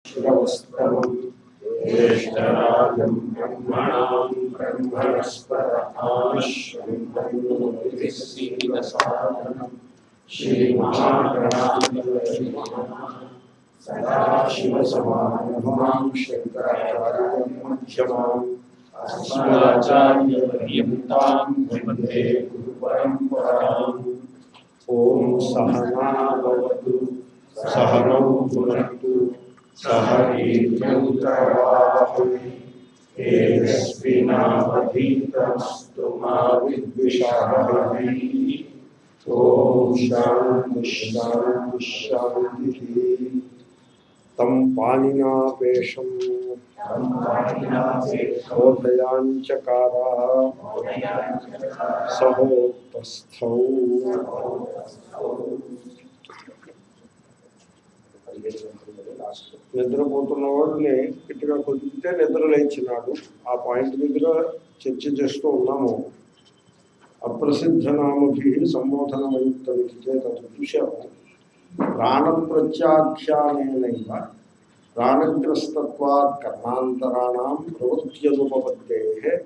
शिरवस्तमम् ज्येष्ठराजम् ब्रह्मणाम् ब्रह्मणस्परहाश्वन्नोतिः सीदसादनम् श्रीमहागणाधिपतिनमः सदाशिवसमारम्भाम् शङ्कराचार्यम् मध्यमाम् अस्मदाचार्यपर्यन्ताम् वन्दे गुरुपरम्पराम् ॐ सहना भवतु सहनौ भुनक्तु सह वीर्यङ्करावहै तेजस्विनावधीतमस्तु मा विद्विषावहै ॐ शान्ति शान्ति शान्तिः तं पाणिनापेशं बोधयाञ्चकारा सहोत्तस्थौ నిద్రపోతున్న వాడిని గట్టిగా కొద్దితే నిద్ర లేచినాడు ఆ పాయింట్ దగ్గర చర్చ చేస్తూ ఉన్నాము అప్రసిద్ధ నామభి సంబోధనమయుక్తమితి చేత చూశాము ప్రాణప్రత్యాఖ్యానేనైవ ప్రాణగ్రస్తత్వాత్ కర్మాంతరాణం ప్రవృత్త్యనుపపత్తే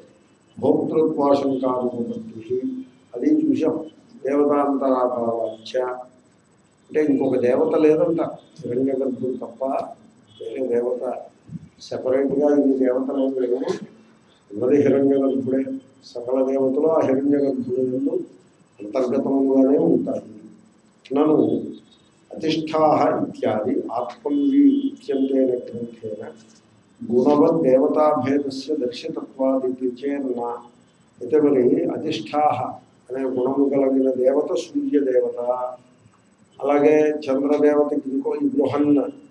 భోక్తృత్వాశంకానుపత్తి అది చూసాం దేవతాంతరాభావాచ అంటే ఇంకొక దేవత లేదంట హిరణ్య గర్భుడు తప్ప వేరే దేవత సెపరేట్గా ఇన్ని దేవతలు ఏమి లేవు ఉన్నది హిరణ్య గర్భుడే సకల దేవతలు ఆ హిరణ్య గర్భుడు అంతర్గతముగానే ఉంటాయి నన్ను అతిష్ఠా ఇత్యాది ఆత్మన్వి ఇత్యంతేన గ్రంథేన గుణవద్ దేవతాభేదస్య దర్శతత్వాది చేన్న అయితే మరి అతిష్ఠా అనే గుణము కలిగిన దేవత సూర్యదేవత అలాగే చంద్రదేవతకి ఇంకో ఈ బృహన్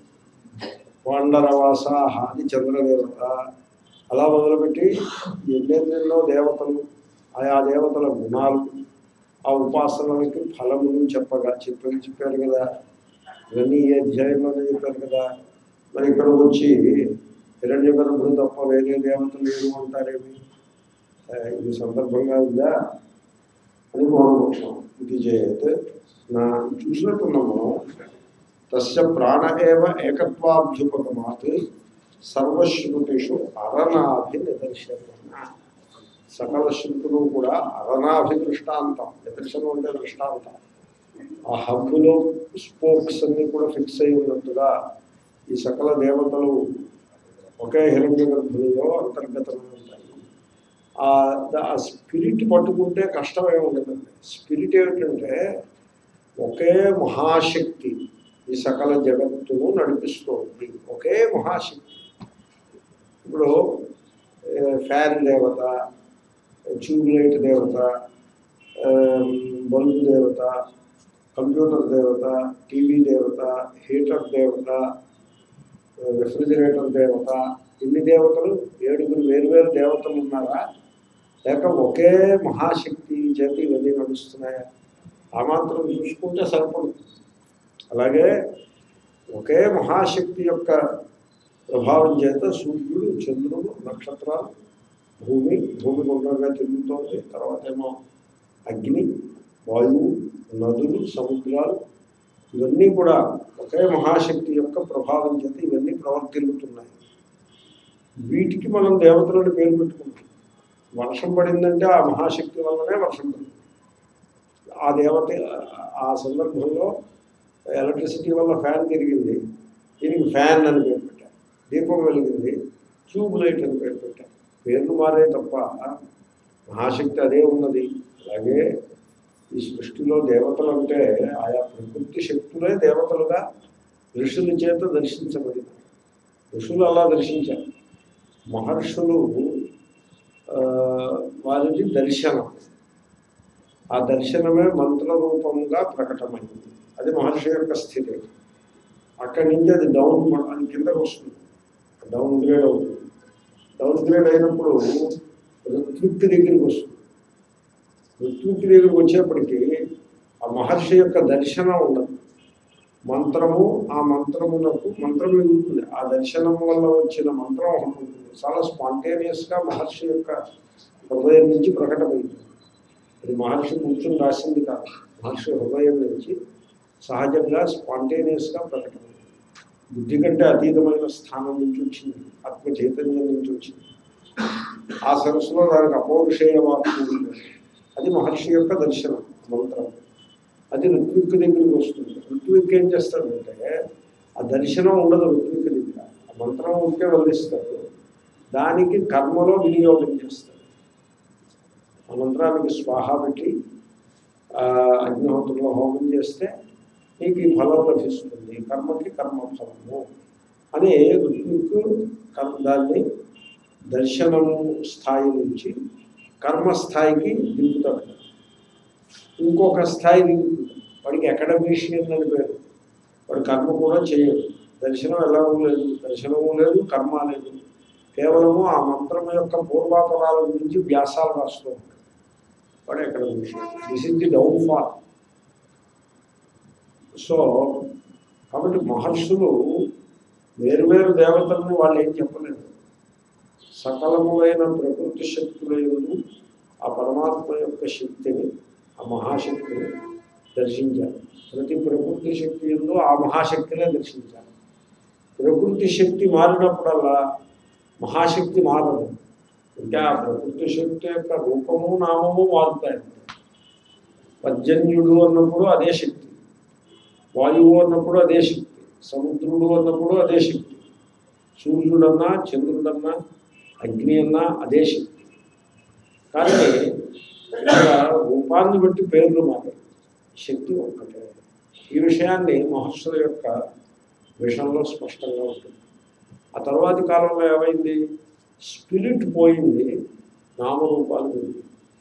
వాండరవాస అది చంద్రదేవత అలా మొదలుపెట్టి ఎన్నెన్నెన్నో దేవతలు ఆయా దేవతల గుణాలు ఆ ఉపాసనలకి ఫలములు చెప్పగా చెప్పి చెప్పారు కదా ఇవన్నీ ఏ అధ్యాయంలోనే చెప్పారు కదా మరి ఇక్కడ వచ్చి హిరణ్య గర్భుడు తప్ప వేరే దేవతలు ఏమి ఉంటారేమి ఆ, ఇది సందర్భంగా ఉందా అని కోరుకుంటున్నాం ఇది చేత నా చూసినట్టున్నాం మనం తస్య ప్రాణ ఏవ ఏకత్వాభ్యుపగమాత్ సర్వశ్రుతిషు అరణాభి నిదర్శన సకల శృతులు కూడా అరణాభి దృష్టాంతం నిదర్శనం అంటే దృష్టాంతం ఆ హబ్బులో స్పోక్స్ అన్ని కూడా ఫిక్స్ అయి ఉన్నట్టుగా ఈ సకల దేవతలు ఒకే హిరణ్య గర్భునిలో అంతర్గతమై ఉంటాయి ఆ ద- ఆ స్పిరిట్ పట్టుకుంటే కష్టమే ఉండదండి స్పిరిట్ ఏమిటంటే ఒకే మహాశక్తి ఈ సకల జగత్తును నడిపిస్తుంది ఒకే మహాశక్తి ఇప్పుడు ఏ, ఫ్యాన్ దేవత ట్యూబ్లైట్ దేవత ఆ, బల్బు దేవత కంప్యూటర్ దేవత టీవీ దేవత హీటర్ దేవత రెఫ్రిజిరేటర్ దేవత ఇన్ని దేవతలు ఏడుగురు వేరువేరు దేవతలు ఉన్నారా లేక ఒకే మహాశక్తి చేతి ఇవన్నీ నడుస్తున్నాయా ఆ మాత్రం చూసుకుంటే సరిపడుతుంది అలాగే ఒకే మహాశక్తి యొక్క ప్రభావం చేత సూర్యుడు చంద్రుడు నక్షత్రాలు భూమి భూమి గుండ్రంగా తిరుగుతోంది తర్వాత ఏమో అగ్ని వాయువు నదులు సముద్రాలు ఇవన్నీ కూడా ఒకే మహాశక్తి యొక్క ప్రభావం చేత ఇవన్నీ ప్రవర్తిల్లుతున్నాయి వీటికి మనం దేవతలను పేరు పెట్టుకుంటాం వర్షం పడిందంటే ఆ మహాశక్తి వల్లనే వర్షం పడింది ఆ దేవత ఆ సందర్భంలో ఎలక్ట్రిసిటీ వల్ల ఫ్యాన్ తిరిగింది దీనికి ఫ్యాన్ అని పేరు పెట్టారు దీపం వెలిగింది ట్యూబ్ లైట్ అని పేరు పెట్టారు పేర్లు మారే తప్ప మహాశక్తి అదే ఉన్నది అలాగే ఈ సృష్టిలో దేవతలు అంటే ఆయా ప్రకృతి శక్తులే దేవతలుగా ఋషుల చేత దర్శించబడింది ఋషులు అలా దర్శించారు మహర్షులు ఆ, వారిది దర్శనం ఆ దర్శనమే మంత్ర రూపంగా ప్రకటమైంది అది మహర్షి యొక్క స్థితి అక్కడి నుంచి అది డౌన్ ప- అది కిందకు వస్తుంది డౌన్ గ్రేడ్ అవుతుంది డౌన్ గ్రేడ్ అయినప్పుడు ఋత్విక్ దగ్గరికి వస్తుంది ఋత్విక్ దగ్గరికి వచ్చేప్పటికీ ఆ మహర్షి యొక్క దర్శనం ఉండదు మంత్రము ఆ మంత్రమునకు మంత్రం మిగులుతుంది ఆ దర్శనం వల్ల వచ్చిన మంత్రం ఒకటి ఉంటుంది చాలా స్పాంటేనియస్గా మహర్షి యొక్క హృదయం నుంచి ప్రకటమైంది అది మహర్షి కూర్చుని రాసింది కాదు మహర్షి హృదయం నుంచి సహజంగా స్పాంటేనియస్గా ప్రకటమైంది బుద్ధి కంటే అతీతమైన స్థానం నుంచి వచ్చింది ఆత్మ చైతన్యం నుంచి వచ్చింది ఆ సరస్సులో దానికి అపౌరుషేయ వాక్కు ఉంది. అది మహర్షి యొక్క దర్శనం మంత్రం అది ఋత్విక్ దగ్గరికి వస్తుంది ఋత్విక్ ఏం చేస్తాడంటే ఆ దర్శనం ఉండదు ఋత్విక్ దగ్గర ఆ మంత్రం ఉంటే వదిలిస్తాడు దానికి కర్మలో వినియోగం చేస్తాడు ఆ మంత్రానికి స్వాహ పెట్టి ఆ, అగ్నిహోత్రంలో హోమం చేస్తే నీకు ఈ ఫలం లభిస్తుంది కర్మకి కర్మ ఫలము అని ఋత్విక్ కర్మ దాన్ని దర్శనము స్థాయి నుంచి కర్మ స్థాయికి దింపుతాడు ఇంకొక స్థాయి దింపుతాడు వాడికి అకాడమీషియన్ అని పేరు వాడు కర్మ కూడా చేయడు దర్శనం ఎలాగూ లేదు దర్శనము లేదు కర్మ లేదు కేవలము ఆ మంత్రం యొక్క పూర్వాపరాల గురించి వ్యాసాలు రాస్తూ ఉంటాడు వాడు academician this is the downfall so కాబట్టి మహర్షులు వేరువేరు దేవతల్ని వాళ్ళు ఏం చెప్పలేదు సకలములైన ప్రకృతి శక్తుల యందు ఆ పరమాత్మ యొక్క శక్తిని ఆ మహాశక్తిని దర్శించారు ప్రతి ప్రకృతి శక్తి ఎందు ఆ మహాశక్తినే దర్శించారు ప్రకృతి శక్తి మారినప్పుడల్లా మహాశక్తి మారదు ఇంకా ఆ ప్రకృతి శక్తి యొక్క రూపము నామము మారుతాయి పర్జన్యుడు అన్నప్పుడు అదే శక్తి వాయువు అన్నప్పుడు అదే శక్తి సముద్రుడు అన్నప్పుడు అదే శక్తి సూర్యుడన్నా చంద్రుడన్నా అగ్ని అన్నా అదే శక్తి కానీ ఇక్కడ రూపాన్ని బట్టి పేర్లు మారాయి శక్తి ఒక్కటే ఈ విషయాన్ని మహర్షుల యొక్క విషయంలో స్పష్టంగా ఉంటుంది ఆ తర్వాతి కాలంలో ఏమైంది స్పిరిట్ పోయింది నామరూపాలు పోయింది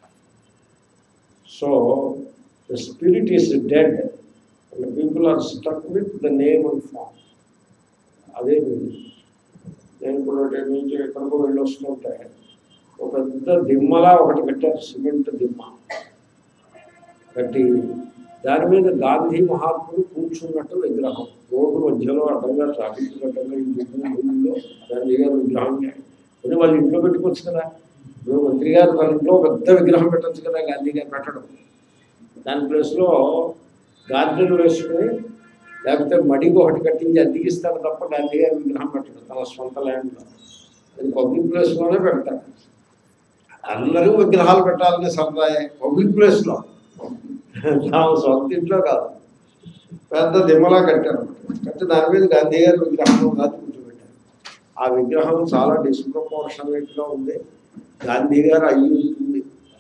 so the spirit is dead and people are stuck with the name and form అదే ఉంది నేను ఇప్పుడు రేపు నుంచి ఎక్కడికో వెళ్ళి వస్తుంటే ఒక పెద్ద దిమ్మలా ఒకటి పెట్టారు సిమెంట్ దిమ్మ కట్టి దాని మీద గాంధీ మహాత్ముడు కూర్చున్నట్టు విగ్రహం రోడ్డు మధ్యలో అడ్డంగా ట్రాఫిక్ అడ్డంగా ఈ దిమ్ములో గాంధీ గారి విగ్రహం అది వాళ్ళ ఇంట్లో పెట్టుకోవచ్చు కదా ఇప్పుడు మంత్రి గారు వాళ్ళ ఇంట్లో పెద్ద విగ్రహం పెట్టచ్చు కదా గాంధీ గారు పెట్టడం దాని ప్లేస్లో గార్డెన్ వేసుకుని లేకపోతే మడికి ఒకటి కట్టించి అద్దెకిస్తారు తప్ప గాంధీ గారి విగ్రహం పెట్టడం తన సొంత ల్యాండ్లో అది పబ్లిక్ ప్లేస్లోనే పెడతారు అందరూ విగ్రహాలు పెట్టాలని సరదాయే పబ్లిక్ ప్లేస్లో నా సొంత ఇంట్లో కాదు పెద్ద దిమ్మలా కట్టారు కట్టి దాని మీద గాంధీ గారి విగ్రహం రాత్రి కూర్చోబెట్టారు ఆ విగ్రహం చాలా డిస్ప్రపోర్షనేట్గా ఉంది గాంధీ గారు అయ్యి ఉంటుంది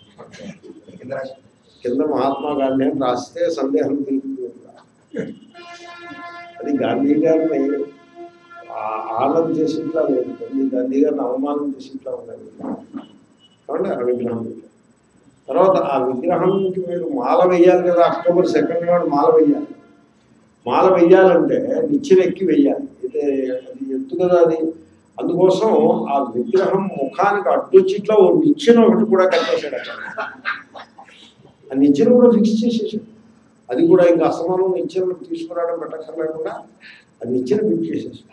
కింద మహాత్మా గాంధీ అని రాస్తే సందేహం తీరుతుంది అది గాంధీ గారిని ఆ- ఆనందం చేసేట్లా లేదు అది గాంధీ గారిని అవమానం చేసేట్లా ఉన్నది కాబట్టి ఆ విగ్రహం పెట్టారు. తర్వాత ఆ విగ్రహానికి మీరు మాల వేయాలి కదా అక్టోబర్ సెకండ్ నాడు మాల వేయాలి మాల వేయాలంటే నిచ్చెన ఎక్కి వేయాలి అయితే అది ఎత్తు కదా అది అందుకోసం ఆ విగ్రహం ముఖానికి అడ్డొచ్చిట్లా ఓ నిచ్చెన ఒకటి కూడా కట్టేశాడు అక్కడ ఆ నిచ్చెన కూడా ఫిక్స్ చేసేసాడు అది కూడా ఇంకా అసమానం నిచ్చెన తీసుకురావడం పెట్టక్కర్లేకుండా ఆ నిచ్చెన ఫిక్స్ చేసేసాడు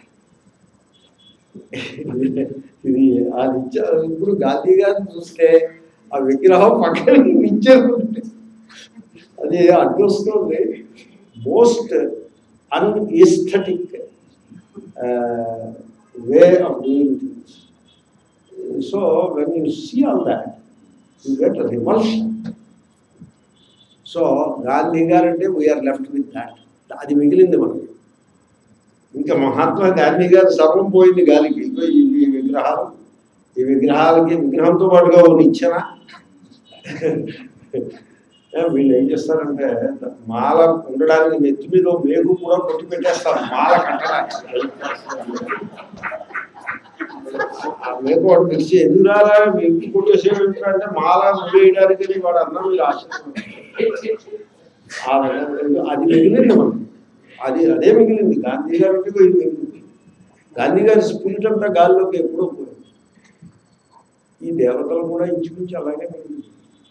ఇది ఆ నిత్య ఇప్పుడు గాంధీ గారిని చూస్తే ఆ విగ్రహం పక్కన నిత్యం ఉంది. అది అడ్డొస్తుంది most unaesthetic way of doing things so when you see all that you get revulsion so Gandhi garu అంటే వీఆర్ లెఫ్ట్ విత్ దాట్ అది మిగిలింది మనకి ఇంకా మహాత్మా గాంధీ గారు సర్వం పోయింది గాలికి ఇగో ఈ ఈ విగ్రహాలు ఈ విగ్రహాలకి విగ్రహంతో పాటుగా ఒక నిచ్చెన ఏ, వీళ్ళు ఏం చేస్తారంటే మాల ఉండడానికి నెత్తి మీద ఓ మేకు కూడా కొట్టి పెట్టేస్తారు మాల కట్టడానికి ఆ మేకు వాడు పిలిచి ఎందుకు రాలా మేకు కొట్టేసేవి అంటే మాల వేయడానికి వాడు అన్నా మీరు ఆశ్చర్యం ఆ రకంగా అది మిగిలింది మనం అది అదే మిగిలింది గాంధీ గారికి ఇది మిగిలింది గాంధీ గారి స్పిరిట్ అంతా గాల్లోకి ఎప్పుడో పోయింది ఈ దేవతలు కూడా ఇంచుమించు అలాగే మిగిలింది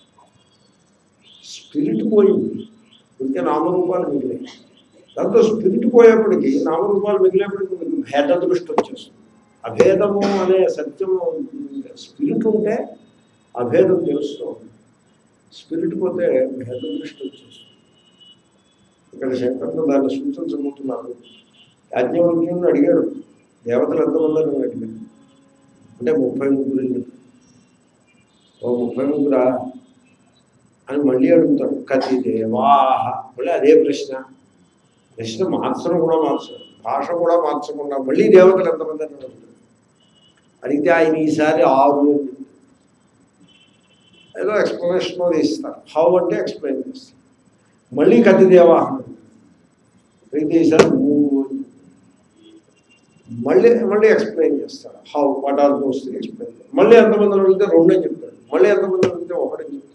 స్పిరిట్ పోయింది ఇంకే నామరూపాలు మిగిలాయి దాంతో స్పిరిట్ పోయేప్పటికీ నామరూపాలు మిగిలేప్పటికీ మీకు భేద దృష్టి వచ్చేస్తుంది అభేదము అనే సత్యము స్పిరిట్ ఉంటే అభేదం తెలుస్తూ ఉంది స్పిరిట్ పోతే భేద దృష్టి వచ్చేస్తుంది ఇక్కడ శంకర్లు దాన్ని సూచించబోతున్నారు యాజ్ఞవల్క్యుని అడిగాడు దేవతలు ఎంతమంది అని అడిగాడు అంటే ముప్పై ముగ్గురు అని చెప్పాడు ఓ ముప్పై ముగ్గురా అని మళ్ళీ అడుగుతాడు కతి దేవాహ మళ్ళీ అదే ప్రశ్న ప్రశ్న మార్చడం కూడా మార్చడం భాష కూడా మార్చకుండా మళ్ళీ దేవతలు ఎంతమంది అని అడుగుతాడు అడిగితే ఆయన ఈసారి ఆరు అని చెప్తాడు ఏదో ఎక్స్ప్లెనేషన్ అది ఇస్తారు హౌ అంటే ఎక్స్ప్లెయిన్ చేస్తారు మళ్ళీ కతి దేవాహన అడిగితే ఈసారి మూడు అని చెప్తాడు. మళ్ళీ మళ్ళీ ఎక్స్ప్లెయిన్ చేస్తాడు how what are those explain మళ్ళీ ఎంతమంది అడిగితే రెండు అని చెప్తాడు మళ్ళీ ఎంతమంది అడిగితే ఒకటని చెప్తాడు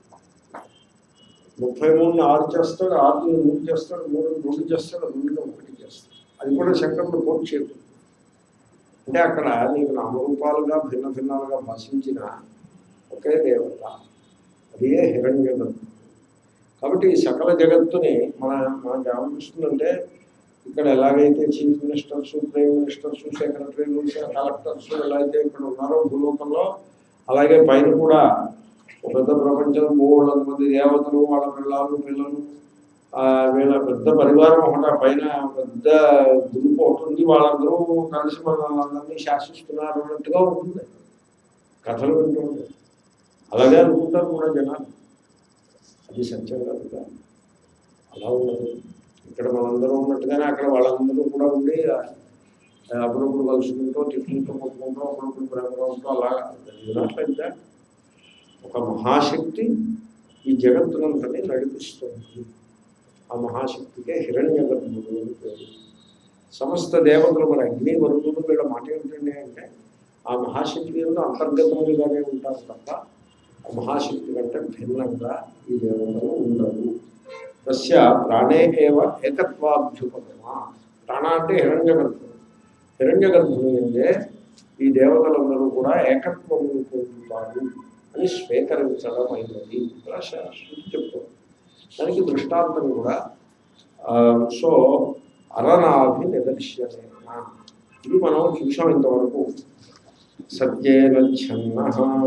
ముప్పై మూడుని ఆరు చేస్తాడు ఆరుని మూడు చేస్తాడు మూడు రెండు చేస్తాడు రెండుని ఒకటి చేస్తాడు అది కూడా శంకరుడు కోట్ చేయదు అంటే అక్కడ నీకు నామరూపాలుగా భిన్న భిన్నాలుగా భాషించిన ఒకే దేవత అదే హిరణ్య కాబట్టి ఈ సకల జగత్తుని మన మనకు ఏమనిపిస్తుందంటే ఇక్కడ ఎలాగైతే చీఫ్ మినిస్టర్స్ ప్రైమ్ మినిస్టర్స్ సెక్రటరీలు కలెక్టర్స్ ఎలా అయితే ఇక్కడ ఉన్నారో భూలోకంలో అలాగే పైన కూడా ఒక పెద్ద ప్రపంచం మూడు మంది దేవతలు వాళ్ళ పిల్లలు పిల్లలు ఆ, వీళ్ళ పెద్ద పరివారం ఒకటి ఆ పైన పెద్ద గ్రూప్ ఒకటి ఉంది వాళ్ళందరూ కలిసి మనల్ని శాసిస్తున్నారు అన్నట్టుగా ఉంటుంది కథలు వింటూ ఉంటాయి అలాగే అనుకుంటారు కూడా జనాలు అది సత్యం కాదు కదా. అలా ఉండదు ఇక్కడ మనందరం ఉన్నట్టుగానే అక్కడ వాళ్ళందరూ కూడా ఉండి ఆ, అప్పుడప్పుడు కలుసుకుంటూ తిట్టుకుంటూ కొట్టుకుంటూ అప్పుడప్పుడు ప్రేమగా ఉంటూ అలాగా జరిగినట్లయితే ఒక మహాశక్తి ఈ జగత్తునంతని నడిపిస్తుంది ఆ మహాశక్తికే హిరణ్య గర్భుడు అని పేరు సమస్త దేవతలు మరి అగ్ని వరుణులు వీళ్ళ మాట ఏమిటండి అంటే ఆ మహాశక్తి ఎందు అంతర్గతములుగానే ఉంటారు తప్ప ఆ మహాశక్తి కంటే భిన్నంగా ఈ దేవతలు ఉండరు తస్య ప్రాణే ఏవ ఏకత్వాభ్యుపగమా ప్రాణ అంటే హిరణ్య గర్భుడు హిరణ్య గర్భుడు అంటే ఈ దేవతలందరూ కూడా ఏకత్వమును పొందుతారు అని స్వీకరించడం అయినది ఇలా శా- శృతి చెప్తుంది దానికి దృష్టాంతం కూడా ఆ, సో అరనాభి నిదర్శన ఇది మనం చూసాం ఇంతవరకు సత్యేన ఛన్న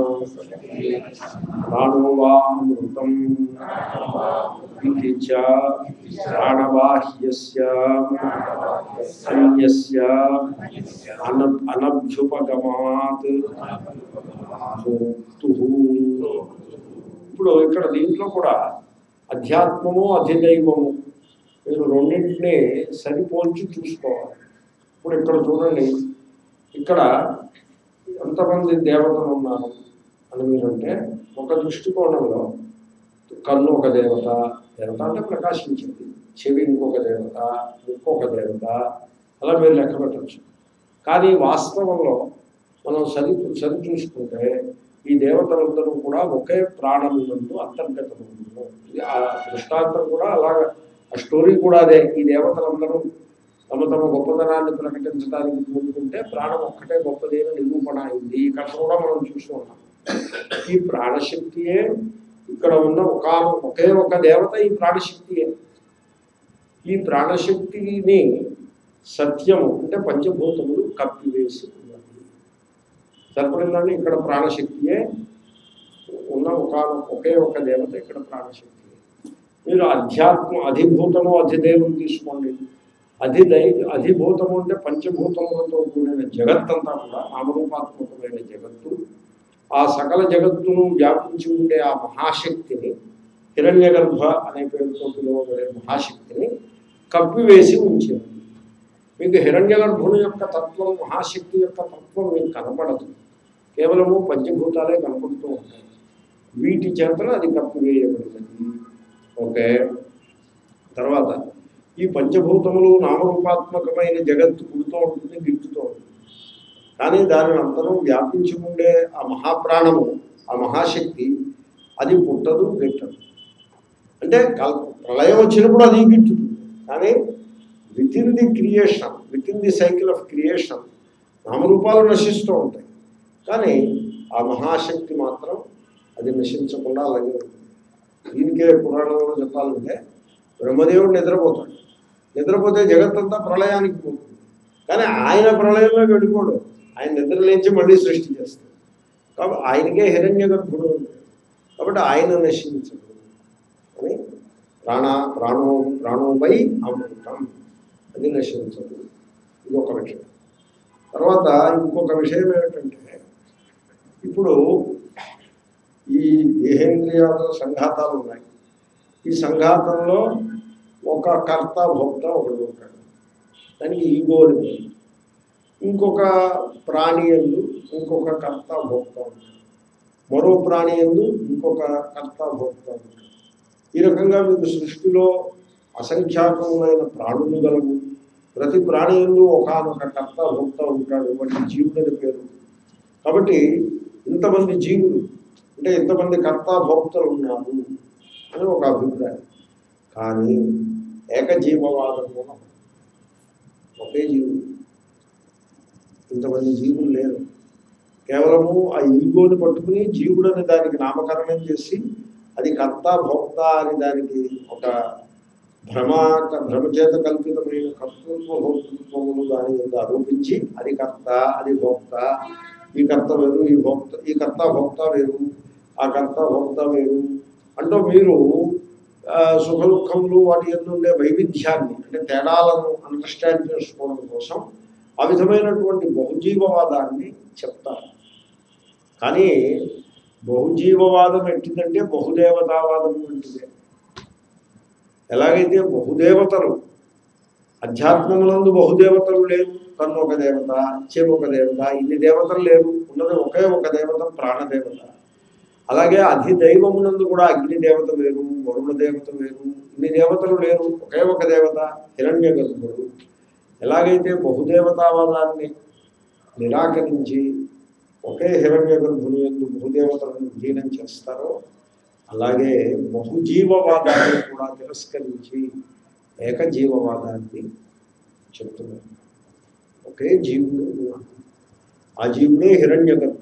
ప్రాణో వా అమృతం ఇది చ ప్రాణబాహ్యస్య అన్యస్య అన అనభ్యుపగమాత్ భోక్తుః. ఇప్పుడు ఇక్కడ దీంట్లో కూడా అధ్యాత్మము అధిదైవము మీరు రెండింటినీ సరిపోల్చి చూసుకోవాలి ఇప్పుడు ఇక్కడ చూడండి ఇక్కడ ఎంతమంది దేవతలు ఉన్నారు అని మీరంటే ఒక దృష్టికోణంలో కన్ను ఒక దేవత దేవత అంటే ప్రకాశించింది చెవి ఇంకొక దేవత ఇంకొక దేవత అలా మీరు లెక్క పెట్టచ్చు కానీ వాస్తవంలో మనం సరి సరి చూసుకుంటే ఈ దేవతలందరూ కూడా ఒకే ప్రాణములందు అంతర్గతము ఇది ఆ దృష్టాంతం కూడా అలాగ ఆ స్టోరీ కూడా అదే ఈ దేవతలందరూ తమ తమ గొప్పతనాన్ని ప్రకటించడానికి ముందుకుంటే ప్రాణం ఒక్కటే గొప్పది అని నిరూపణ అయింది ఈ కథ కూడా మనం చూస్తూ ఉన్నాం ఈ ప్రాణశక్తియే ఇక్కడ ఉన్న ఒక ఒకే ఒక దేవత ఈ ప్రాణశక్తియే ఈ ప్రాణశక్తిని సత్యము అంటే పంచభూతములు కప్పివేసి ఉన్నది సరిపడిందండి ఇక్కడ ప్రాణశక్తియే ఉన్న ఒక ఒకే ఒక దేవత ఇక్కడ ప్రాణశక్తి మీరు అధ్యాత్మ అధిభూతము అధిదేవం తీసుకోండి అధిదై అధిభూతము అంటే పంచభూతములతో కూడిన జగత్తంతా కూడా నామరూపాత్మకమైన జగత్తు ఆ సకల జగత్తును వ్యాపించి ఉండే ఆ మహాశక్తిని హిరణ్యగర్భ అనే పేరుతో పిలువబడే మహాశక్తిని కప్పివేసి ఉంచింది మీకు హిరణ్యగర్భుని యొక్క తత్వం మహాశక్తి యొక్క తత్వం మీకు కనపడదు కేవలము పంచభూతాలే కనపడుతూ ఉంటాయి వీటి చేతన అది కప్పివేయబడినది ఓకే తర్వాత ఈ పంచభూతములు నామరూపాత్మకమైన జగత్తు పుడుతూ ఉంటుంది గిట్టుతూ ఉంటుంది కానీ దానిని అందరూ వ్యాపించి ఉండే ఆ మహాప్రాణము ఆ మహాశక్తి అది పుట్టదు గిట్టదు అంటే కల్ ప్రళయం వచ్చినప్పుడు అది గిట్టుతుంది కానీ within the creation within the cycle of creation నామరూపాలు నశిస్తూ ఉంటాయి కానీ ఆ మహాశక్తి మాత్రం అది నశించకుండా అలాగే ఉంటుంది దీనికే పురాణంలో చెప్పాలంటే బ్రహ్మదేవుడు నిద్రపోతాడు నిద్రపోతే జగత్తంతా ప్రళయానికి పోతుంది కానీ ఆయన ప్రళయంలో వెళ్ళిపోడు ఆయన నిద్ర లేచి మళ్ళీ సృష్టి చేస్తాడు కాబట్టి ఆయనకే హిరణ్య గర్భుడు ఉంది కాబట్టి ఆయన నశించడు అని ప్రాణ ప్రాణో ప్రాణోపై అమృతం అది నశించదు ఇది ఒక విషయం తర్వాత ఇంకొక విషయం ఏమిటంటే ఇప్పుడు ఈ దేహేంద్రియాల సంఘాతాలు ఉన్నాయి ఈ సంఘాతంలో ఒక కర్త భోక్త ఒకడు ఉంటాడు దానికి ఈగో అని పేరు. ఇంకొక ప్రాణి ఎందు ఇంకొక కర్త భోక్త ఉంటాడు మరో ప్రాణి ఎందు ఇంకొక కర్త భోక్త ఉంటాడు ఈ రకంగా మీకు సృష్టిలో అసంఖ్యాకమైన ప్రాణులు గలవు ప్రతి ప్రాణి ఎందు ఒకనొక కర్త భోక్త ఉంటాడు వాటి జీవుడని పేరు కాబట్టి ఇంతమంది జీవులు అంటే ఇంతమంది కర్త భోక్తలు ఉన్నారు అని ఒక అభిప్రాయం కానీ ఏకజీవవాదం కూడా ఉంది. ఒకే జీవుడు ఇంతమంది జీవులు లేరు కేవలము ఆ ఈగోని పట్టుకుని జీవుడని దానికి నామకరణం చేసి అది కర్త భోక్త అని దానికి ఒక భ్రమ భ్రమచేత కల్పితమైన కర్తృత్వ భోక్తృత్వములు దాని మీద ఆరోపించి అది కర్త అది భోక్త ఈ కర్త వేరు ఈ భోక్త ఈ కర్త భోక్త వేరు ఆ కర్త భోక్త వేరు అంటూ మీరు ఆ, సుఖ దుఃఖములు వాటి ఎందు ఉండే వైవిధ్యాన్ని అంటే తేడాలను అండర్స్టాండ్ చేసుకోవడం కోసం ఆ విధమైనటువంటి బహుజీవవాదాన్ని చెప్తారు కానీ బహుజీవవాదం ఎట్టిదంటే బహుదేవతావాదం వంటిదే ఎలాగైతే బహుదేవతలు అధ్యాత్మములందు బహుదేవతలు లేవు కన్ను ఒక దేవత చెవి ఒక దేవత ఇన్ని దేవతలు లేవు ఉన్నది ఒకే ఒక దేవత ప్రాణదేవత అలాగే అధిదైవమునందు కూడా అగ్ని దేవత వేరు వరుణ దేవత వేరు ఇన్ని దేవతలు లేరు ఒకే ఒక దేవత హిరణ్య గర్భుడు ఎలాగైతే బహుదేవతావాదాన్ని నిరాకరించి ఒకే హిరణ్య గర్భుని ఎందు బహుదేవతలను విలీనం చేస్తారో అలాగే బహుజీవవాదాన్ని కూడా తిరస్కరించి ఏకజీవవాదాన్ని చెప్తున్నారు ఒకే జీవుడు ఉన్నాడు. ఆ జీవుడే హిరణ్య గర్భుడు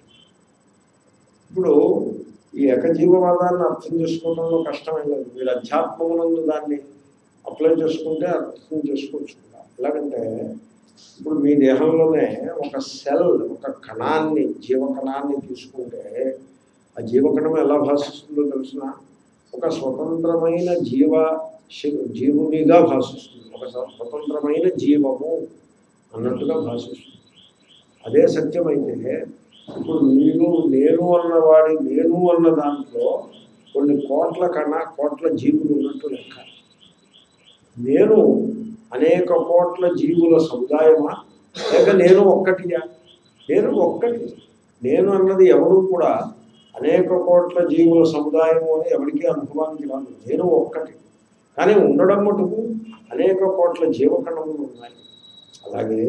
ఇప్పుడు ఈ ఏకజీవవాదాన్ని అర్థం చేసుకోవడంలో కష్టమే లేదు మీరు అధ్యాత్మమునందు దాన్ని అప్లై చేసుకుంటే అర్థం చేసుకోవచ్చు కూడా. ఎలాగంటే ఇప్పుడు మీ దేహంలోనే ఒక సెల్ ఒక కణాన్ని జీవకణాన్ని తీసుకుంటే ఆ జీవకణం ఎలా భాషిస్తుందో తెలిసిన ఒక స్వతంత్రమైన జీవ శి- జీవునిగా భాషిస్తుంది ఒక స్వ- స్వతంత్రమైన జీవము అన్నట్టుగా భాషిస్తుంది అదే సత్యమైతే ఇప్పుడు మీరు నేను అన్నవాడి నేను అన్న దాంట్లో కొన్ని కోట్ల కన్నా కోట్ల జీవులు ఉన్నట్టు లెక్క నేను అనేక కోట్ల జీవుల సముదాయమా లేక నేను ఒక్కటియా నేను ఒక్కటి నేను అన్నది ఎవరు కూడా అనేక కోట్ల జీవుల సముదాయము అని ఎవరికీ అనుభవానికి రాదు నేను ఒక్కటి కానీ ఉండడం మటుకు అనేక కోట్ల జీవకణములు ఉన్నాయి అలాగే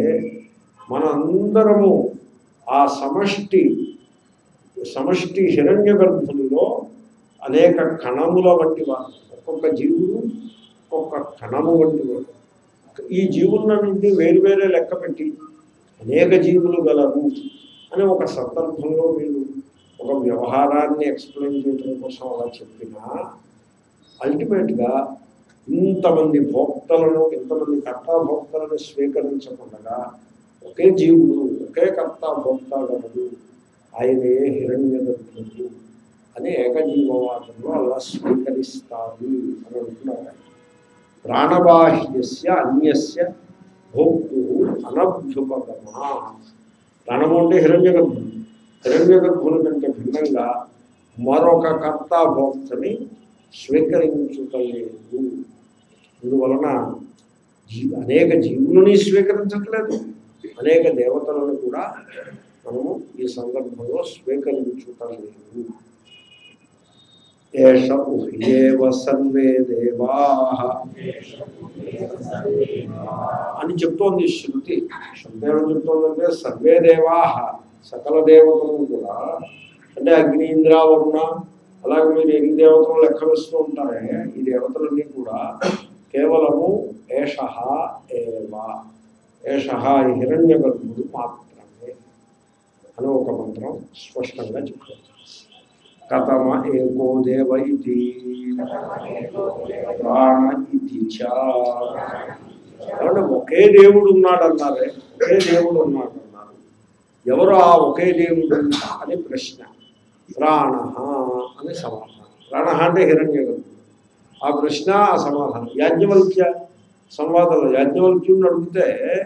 మనందరము ఆ సమష్టి సమష్టి హిరణ్య గర్భునిలో అనేక కణముల వంటి వారు ఒక్కొక్క జీవుడు ఒక్కొక్క కణము వంటి వాడు ఈ జీవులన్నింటినీ వేరువేరే లెక్క పెట్టి అనేక జీవులు గలరు అని ఒక సందర్భంలో మీరు ఒక వ్యవహారాన్ని ఎక్స్ప్లెయిన్ చేయడం కోసం అలా చెప్పినా అల్టిమేట్గా ఇంతమంది భోక్తలను ఇంతమంది కర్తా భోక్తలను స్వీకరించకుండా ఒకే జీవుడు ఒకే కర్త భోక్త గలడు ఆయనే హిరణ్య గర్భుడు అని ఏకజీవవాదంలో అలా స్వీకరిస్తారు అని అంటున్నారు ఆయన. ప్రాణబాహ్యస్య అన్యస్య భోక్తు అనభ్యుపగమా ప్రాణము అంటే హిరణ్య గర్భుడు హిరణ్య గర్భుల కంటే భిన్నంగా మరొక కర్త భోక్తని స్వీకరించుటలేదు అందువలన జీ అనేక జీవులని స్వీకరించట్లేదు అనేక దేవతలను కూడా మనము ఈ సందర్భంలో స్వీకరించుటలేదు ఏష ఉహ్యేవ సర్వే దేవా అని చెప్తోంది శృతి శృతి ఏమని చెప్తోందంటే సర్వే దేవా సకల దేవతలు కూడా అంటే అగ్ని ఇంద్ర వరుణ అలాగే మీరు ఎన్ని దేవతలు లెక్క వేస్తూ ఉంటారే ఈ దేవతలన్నీ కూడా కేవలము ఏష ఏవా ఏష ఈ హిరణ్య గర్భుడు మాత్రమే అని ఒక మంత్రం స్పష్టంగా చెప్తుంది కథమ ఏకో దేవ ఇది ప్రాణ ఇది చ కాబట్టి ఒకే దేవుడు ఉన్నాడు అన్నారే ఒకే దేవుడు ఉన్నాడు అన్నారు ఎవరు ఆ ఒకే దేవుడు అని ప్రశ్న ప్రాణ అని సమాధానం ప్రాణ అంటే హిరణ్య ఆ ప్రశ్న ఆ సమాధానం యాజ్ఞవల్క్య సంవాదంలో యాజ్ఞవల్క్యుడిని అడిగితే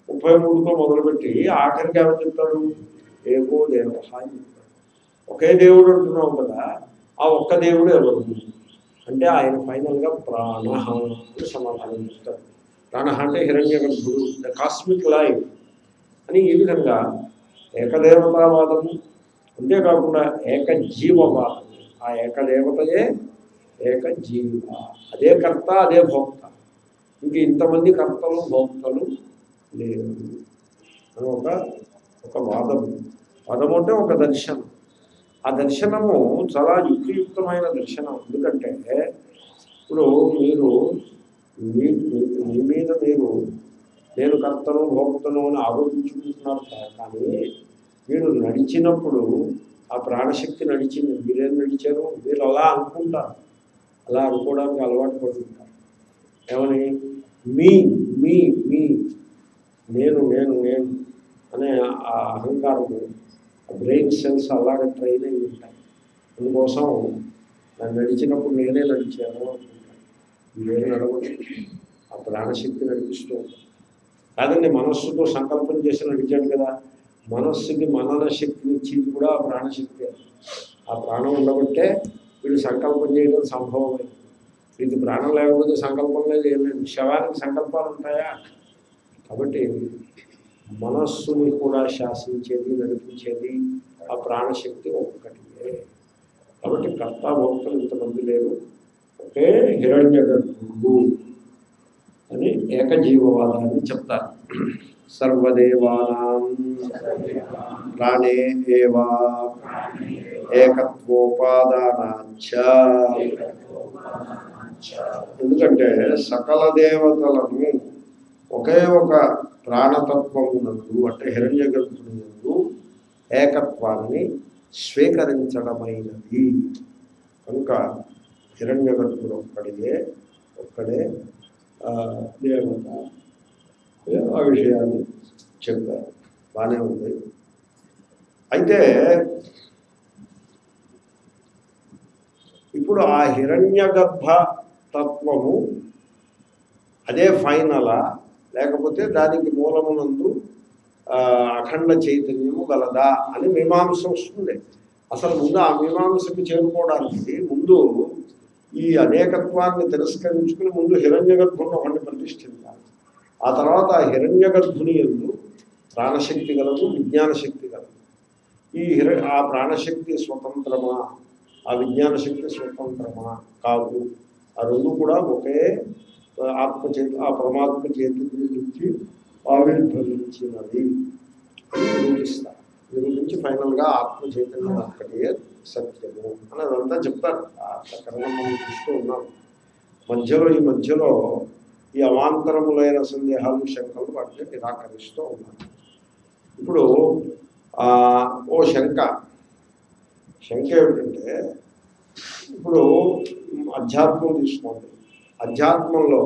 ముప్పై మూడుతో మొదలుపెట్టి ఆఖరికి ఏమని చెప్తాడు ఏకో దేవ అని చెప్తాడు ఒకే దేవుడు అంటున్నావు కదా ఆ ఒక్క దేవుడు ఎవరు అంటే ఆయన ఫైనల్గా ప్రాణ అని సమాధానం చెప్తాడు ప్రాణ అంటే హిరణ్య గర్భుడు ద కాస్మిక్ లైఫ్ అని ఈ విధంగా ఏకదేవతావాదము అంతేకాకుండా ఏకజీవవాదం ఆ ఏకదేవతయే ఏకజీవ అదే కర్త అదే భోక్త ఇంక ఇంతమంది కర్తలు భోక్తలు లేరు అని ఒక ఒక వాదము వాదము అంటే ఒక దర్శనం ఆ దర్శనము చాలా యుక్తియుక్తమైన దర్శనం ఎందుకంటే ఇప్పుడు మీరు మీ మీ- మీ మీద మీరు నేను కర్తను భోక్తను అని ఆరోపించుకుంటున్నారు కా- కానీ మీరు నడిచినప్పుడు ఆ ప్రాణశక్తి నడిచింది మీరేం నడిచారు మీరు అలా అనుకుంటారు అలా అనుకోవడానికి అలవాటు పడుతుంటారు ఏమని మీ మీ మీ నేను నేను నేను అనే ఆ అహంకారము ఆ బ్రెయిన్ సెల్స్ అలాగే ట్రైన్ అయి ఉంటాయి అందుకోసం నన్ను నడిచినప్పుడు నేనే నడిచాను అనుకుంటాను మీరేం నడవదు ఆ ప్రాణశక్తి నడిపిస్తూ ఉంటాను కాదండి మనస్సుతో సంకల్పం చేసి నడిచాడు కదా మనస్సుకి మనన శక్తిని ఇచ్చింది కూడా ఆ ప్రాణశక్తి ఆ ప్రాణం ఉండబట్టే వీళ్ళు సంకల్పం చేయడం సంభవమైంది వీళ్ళకి ప్రాణం లేకపోతే సంకల్పం లేదు ఏం లేదు శవానికి సంకల్పాలు ఉంటాయా కాబట్టి మనస్సుని కూడా శాసించేది నడిపించేది ఆ ప్రాణశక్తి ఒక్కటియే కాబట్టి కర్తాభోక్తలు ఇంతమంది లేరు ఒకే హిరణ్య గర్భుడు అని ఏకజీవవాదాన్ని చెప్తారు సర్వదేవానాం ప్రాణే ఏవా ఏకత్వోపాదానాచ ఎందుకంటే సకల దేవతలను ఒకే ఒక ప్రాణతత్వమునందు అంటే హిరణ్య గర్భునందు ఏకత్వాన్ని స్వీకరించడమైనది కనుక హిరణ్య గర్భుడు ఒక్కడే ఒక్కడే ఆ, దేవత ఆ విషయాన్ని చెప్పారు బాగానే ఉంది అయితే ఇప్పుడు ఆ హిరణ్య గర్భ తత్వము అదే ఫైనలా లేకపోతే దానికి మూలమునందు ఆ, అఖండ చైతన్యము గలదా అని మీమాంస వస్తుంది అసలు ముందు ఆ మీమాంసకి చేరుకోవడానికి ముందు ఈ అనేకత్వాన్ని తిరస్కరించుకుని ముందు హిరణ్య గర్భుని ఒకటి ప్రతిష్ఠించాలి ఆ తర్వాత ఆ హిరణ్య గర్భుని ఎందు ప్రాణశక్తి గలదు విజ్ఞాన శక్తి గలదు ఈ హిర ఆ ప్రాణశక్తి స్వతంత్రమా ఆ విజ్ఞాన శక్తి స్వతంత్రమా కాదు ఆ రెండు కూడా ఒకే ఆత్మ చేతి ఆ పరమాత్మ చేతి నుంచి ఆవిర్భవించినది అని నిరూపిస్తారు నిరూపించి ఫైనల్గా ఆత్మ చైతన్యం ఒక్కటే సత్యము అని అదంతా చెప్తారు ఆ ప్రకరణం మనం చూస్తూ ఉన్నాం మధ్యలో ఈ మధ్యలో ఈ అవాంతరములైన సందేహాలు శంకలు వాటిని నిరాకరిస్తూ ఉన్నారు ఇప్పుడు ఆ, ఓ శంక శంక ఏమిటంటే ఇప్పుడు అధ్యాత్మం తీసుకోండి అధ్యాత్మంలో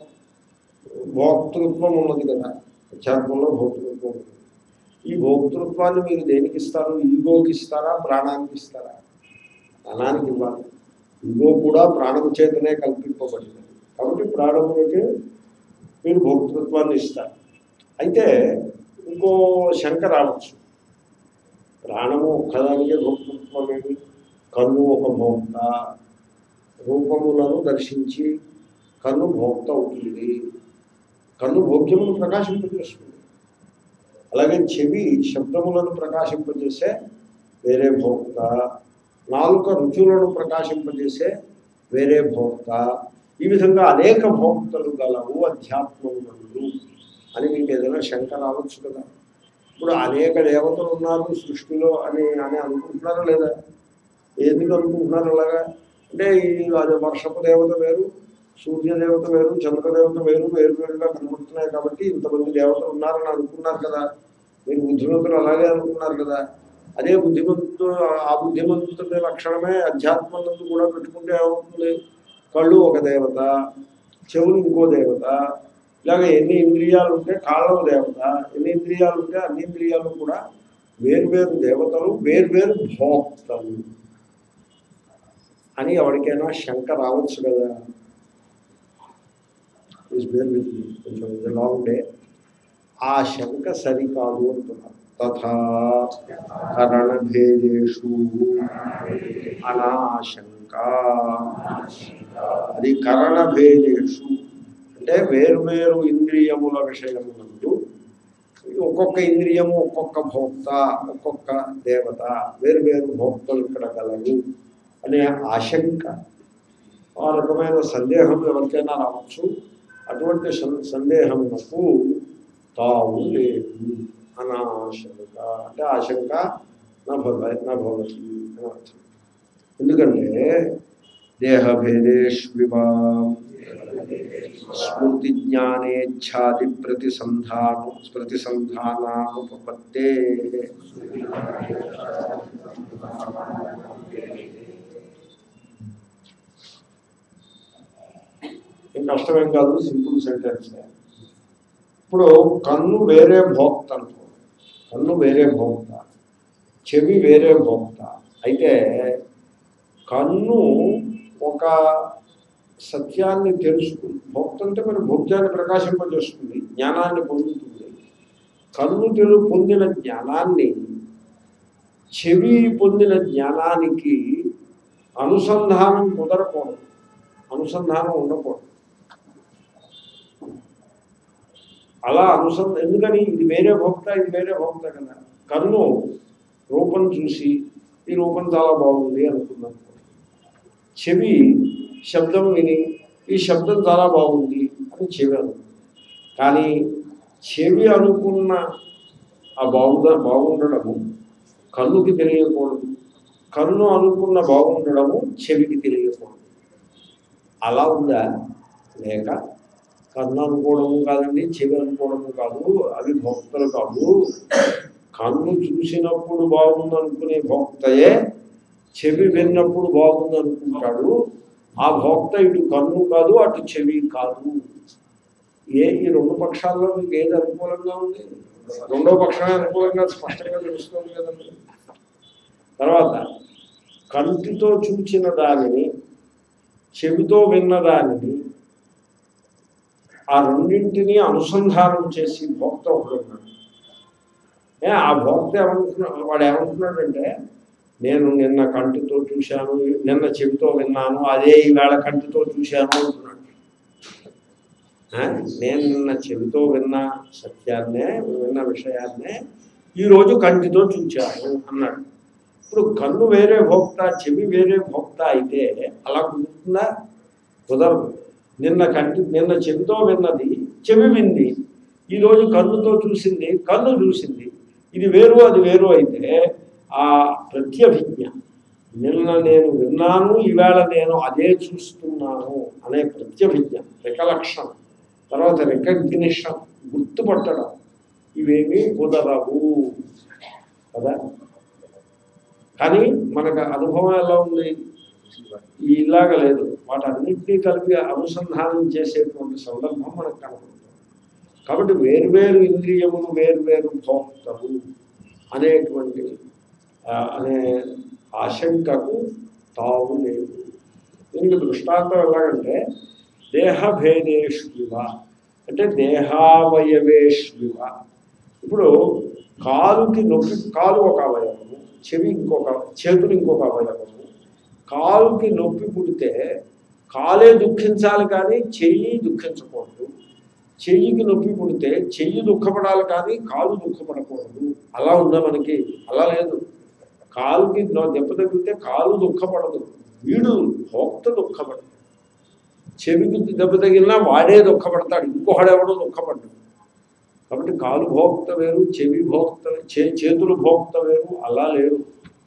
భోక్తృత్వం ఉన్నది కదా అధ్యాత్మంలో భోక్తృత్వం ఉంది ఈ భోక్తృత్వాన్ని మీరు దేనికి ఇస్తారు ఈగోకి ఇస్తారా ప్రాణానికి ఇస్తారా ప్రాణానికి ఇవ్వాలి ఈగో కూడా ప్రాణము చేతనే కల్పింపబడింది కాబట్టి ప్రాణములకి మీరు భోక్తృత్వాన్ని ఇస్తారు అయితే ఇంకో శంక రావచ్చు ప్రాణము ఒక్కదానికే భోక్తృత్వం ఏమి కన్ను ఒక భోక్త రూపములను దర్శించి కన్ను భోక్త అవుతుంది కన్ను భోగ్యమును ప్రకాశింపజేస్తుంది అలాగే చెవి శబ్దములను ప్రకాశింపజేసే వేరే భోక్త నాలుక రుచులను ప్రకాశింపజేసే వేరే భోక్త ఈ విధంగా అనేక భోక్తలు గలవు అధ్యాత్మమునందు అని మీకు ఏదైనా శంక రావచ్చు కదా ఇప్పుడు అనేక దేవతలు ఉన్నారు సృష్టిలో అని అని అనుకుంటున్నారా లేదా ఎందుకు అనుకుంటున్నారు అలాగా అంటే ఈ అది వర్షపు దేవత వేరు సూర్య దేవత వేరు చంద్ర దేవత వేరు వేరు వేరుగా కనబడుతున్నాయి కాబట్టి ఇంతమంది దేవతలు ఉన్నారని అనుకున్నారు కదా మీరు బుద్ధిమంతులు అలాగే అనుకున్నారు కదా అదే బుద్ధిమంతు ఆ బుద్ధిమంతుడి లక్షణమే అధ్యాత్మనందు కూడా పెట్టుకుంటే ఏమవుతుంది కళ్ళు ఒక దేవత చెవులు ఇంకో దేవత ఇలాగ ఎన్ని ఇంద్రియాలు ఉంటే కాళ్ళ దేవత ఎన్ని ఇంద్రియాలు ఉంటే అన్ని ఇంద్రియాలు కూడా వేర్వేరు దేవతలు వేర్వేరు భోక్తలు అని ఎవరికైనా శంక రావచ్చు కదా ఈజ్ వేర్ విత్ మీ కొంచెం లాంగ్ డే ఆ శంక సరికాదు అంటున్నారు తథా కరణభేదేషు అనాశంక అది కరణభేదేషు అంటే వేరువేరు ఇంద్రియముల విషయమునందు ఒక్కొక్క ఇంద్రియము ఒక్కొక్క భోక్త ఒక్కొక్క దేవత వేరువేరు భోక్తలు ఇక్కడ గలరు అనే ఆశంక ఆ రకమైన సందేహం ఎవరికైనా రావచ్చు అటువంటి సం- సందేహమునకు తావు లేదు అనాశంక అంటే ఆశంక నభవ నభవతి అని అర్థం ఎందుకంటే దేహభేదేష్వివా స్మృతి జ్ఞానేచ్ఛాది ప్రతిసంధాను ప్రతిసంధానానుపత్తే ఏం కష్టమేం కాదు సింపుల్ సెంటెన్స్ ఇప్పుడు కన్ను వేరే భోక్త అనుకో కన్ను వేరే భోక్త చెవి వేరే భోక్త అయితే కన్ను ఒక సత్యాన్ని తెలుసుకుంది భోక్త అంటే మరి భోక్తాన్ని ప్రకాశింపజేస్తుంది జ్ఞానాన్ని పొందుతుంది కన్ను తెలు పొందిన జ్ఞానాన్ని చెవి పొందిన జ్ఞానానికి అనుసంధానం కుదరకూడదు అనుసంధానం ఉండకూడదు అలా అనుసంధ ఎందుకని ఇది వేరే భోక్త ఇది వేరే భోక్త కదా కన్ను రూపం చూసి ఈ రూపం చాలా బాగుంది అనుకున్నాను చెవి శబ్దం విని ఈ శబ్దం చాలా బాగుంది అని చెవి అనుకుంది కానీ చెవి అనుకున్న ఆ బాగుంద బాగుండడము కన్నుకి తెలియకూడదు కన్ను అనుకున్న బాగుండడము చెవికి తెలియకూడదు అలా ఉందా లేక కన్ను అనుకోవడము కాదండి చెవి అనుకోవడము కాదు అవి భోక్తలు కాదు కన్ను చూసినప్పుడు బాగుంది అనుకునే భోక్తయే చెవి విన్నప్పుడు బాగుంది అనుకుంటాడు ఆ భోక్త ఇటు కన్ను కాదు అటు చెవి కాదు ఏ ఈ రెండు పక్షాల్లో మీకు ఏది అనుకూలంగా ఉంది రెండో పక్షమే అనుకూలంగా స్పష్టంగా తెలుస్తుంది కదండి తర్వాత కంటితో చూచిన దానిని చెవితో విన్న దానిని ఆ రెండింటినీ అనుసంధానం చేసి భోక్త ఒకడు ఉన్నాడు ఏ ఆ భోక్త ఏమనుకున్నాడు వాడు ఏమనుకున్నాడంటే నేను నిన్న కంటితో చూశాను నిన్న చెవితో విన్నాను అదే ఈవేళ కంటితో చూశాను అంటున్నాడు ఆ? నేను నిన్న చెవితో విన్న సత్యాన్నే విన్న విషయాన్నే ఈరోజు కంటితో చూశాను అన్నాడు ఇప్పుడు కన్ను వేరే భోక్త చెవి వేరే భోక్త అయితే అలా కుదురుతుందా కుదరదు నిన్న కంటి నిన్న చెవితో విన్నది చెవి వింది ఈరోజు కన్నుతో చూసింది కన్ను చూసింది ఇది వేరు అది వేరు అయితే ఆ ప్రత్యభిజ్ఞ నిన్న నేను విన్నాను ఈవేళ నేను అదే చూస్తున్నాను అనే ప్రత్యభిజ్ఞ రికలక్షణ తర్వాత రికగ్నిషన్ గుర్తుపట్టడం ఇవేమీ కుదరవు కదా కానీ మనకు అనుభవం ఎలా ఉంది ఇలాగ లేదు వాటన్నిటినీ కలిపి అనుసంధానం చేసేటువంటి సందర్భం మనకు కనపడుతుంది కాబట్టి వేర్వేరు ఇంద్రియములు వేర్వేరు భోక్తలు అనేటువంటి ఆ, అనే ఆశంకకు తావు లేదు దీనికి దృష్టాంతం ఎలాగంటే దేహభేదేష్వివ అంటే దేహావయవేష్వివ ఇప్పుడు కాలుకి నొప్పి కాలు ఒక అవయవము చెవి ఇంకొక చేతులు ఇంకొక అవయవము కాలుకి నొప్పి పుడితే కాలే దుఃఖించాలి కానీ చెయ్యి దుఃఖించకూడదు చెయ్యికి నొప్పి పుడితే చెయ్యి దుఃఖపడాలి కానీ కాలు దుఃఖపడకూడదు అలా ఉందా మనకి అలా లేదు కాలుకి నొ- దెబ్బ తగిలితే కాలు దుఃఖపడదు వీడు భోక్త దుఃఖపడదు చెవికి దెబ్బ తగిలినా వాడే దుఃఖపడతాడు ఇంకొకడెవడో దుఃఖపడ్డాడు కాబట్టి కాలు భోక్త వేరు చెవి భోక్త చే చేతులు భోక్త వేరు అలా లేరు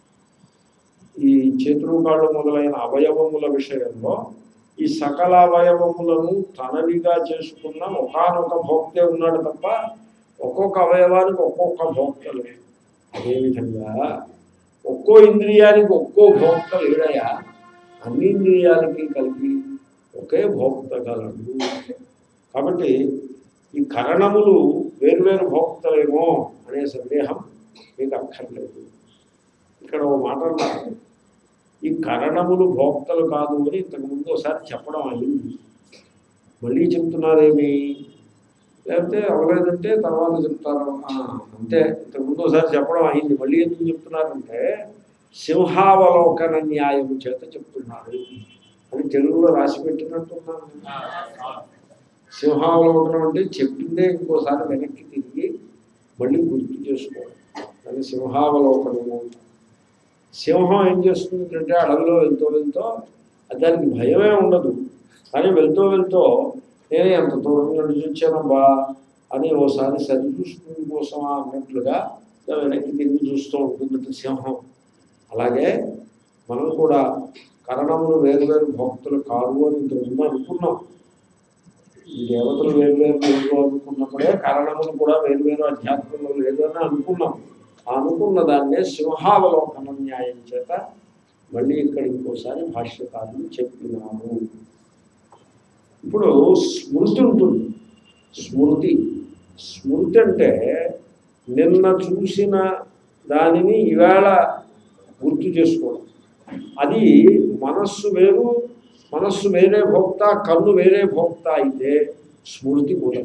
ఈ చేతులు కాళ్ళు మొదలైన అవయవముల విషయంలో ఈ సకల అవయవములను తనవిగా చేసుకున్న ఒకనొక భోక్తే ఉన్నాడు తప్ప ఒక్కొక్క అవయవానికి ఒక్కొక్క భోక్త లేడు అదేవిధంగా ఒక్కో ఇంద్రియానికి ఒక్కో భోక్త లేడయా అన్ని ఇంద్రియాలకి కలిపి ఒకే భోక్త గలడు కాబట్టి ఈ కరణములు వేర్వేరు భోక్తలేమో అనే సందేహం మీకు అక్కర్లేదు ఇక్కడ ఓ మాట అన్నారు ఈ కరణములు భోక్తలు కాదు అని ఇంతకుముందు ఒకసారి చెప్పడం అయింది మళ్ళీ చెప్తున్నారేమి లేకపోతే అవ్వలేదంటే తర్వాత చెప్తారు ఆ, అంతే ఇంతకుముందు ఒకసారి చెప్పడం అయింది మళ్ళీ ఎందుకు చెప్తున్నారంటే సింహావలోకన న్యాయం చేత చెప్తున్నారు అని తెలుగులో రాసి పెట్టినట్టున్నాను సింహావలోకనం అంటే చెప్పిందే ఇంకోసారి వెనక్కి తిరిగి మళ్ళీ గుర్తు చేసుకోవడం అది సింహావలోకనము అంటారు. సింహం ఏం చేస్తుందంటే అడవిలో వెళ్తూ వెళ్తూ దానికి భయమే ఉండదు కానీ వెళ్తూ వెళ్తూ నేను ఎంత దూరం నడిచి వచ్చానబ్బా అని ఓసారి సరి చూసుకుని కోసమా అన్నట్లుగా ఇలా వెనక్కి తిరిగి చూస్తూ ఉంటుంది సింహం అలాగే మనం కూడా కరణములు వేరు వేరు భక్తులు కాదు అని ఇంతకుముందు అనుకున్నాం ఈ దేవతలు వేరు వేరు లేదు అనుకున్నప్పుడే కారణములు కూడా వేరు వేరు అధ్యాత్మంలో లేదు అని అనుకున్నాం ఆ అనుకున్న దాన్నే సింహావలోకన న్యాయం చేత మళ్ళీ ఇక్కడ ఇంకోసారి భాష్యకారులు చెప్పినాము ఇప్పుడు స్మృతి ఉంటుంది స్మృతి స్మృతి అంటే నిన్న చూసిన దానిని ఈవేళ గుర్తు చేసుకోవడం అది మనస్సు వేరు మనస్సు వేరే భోక్త కన్ను వేరే భోక్త అయితే స్మృతి కూడా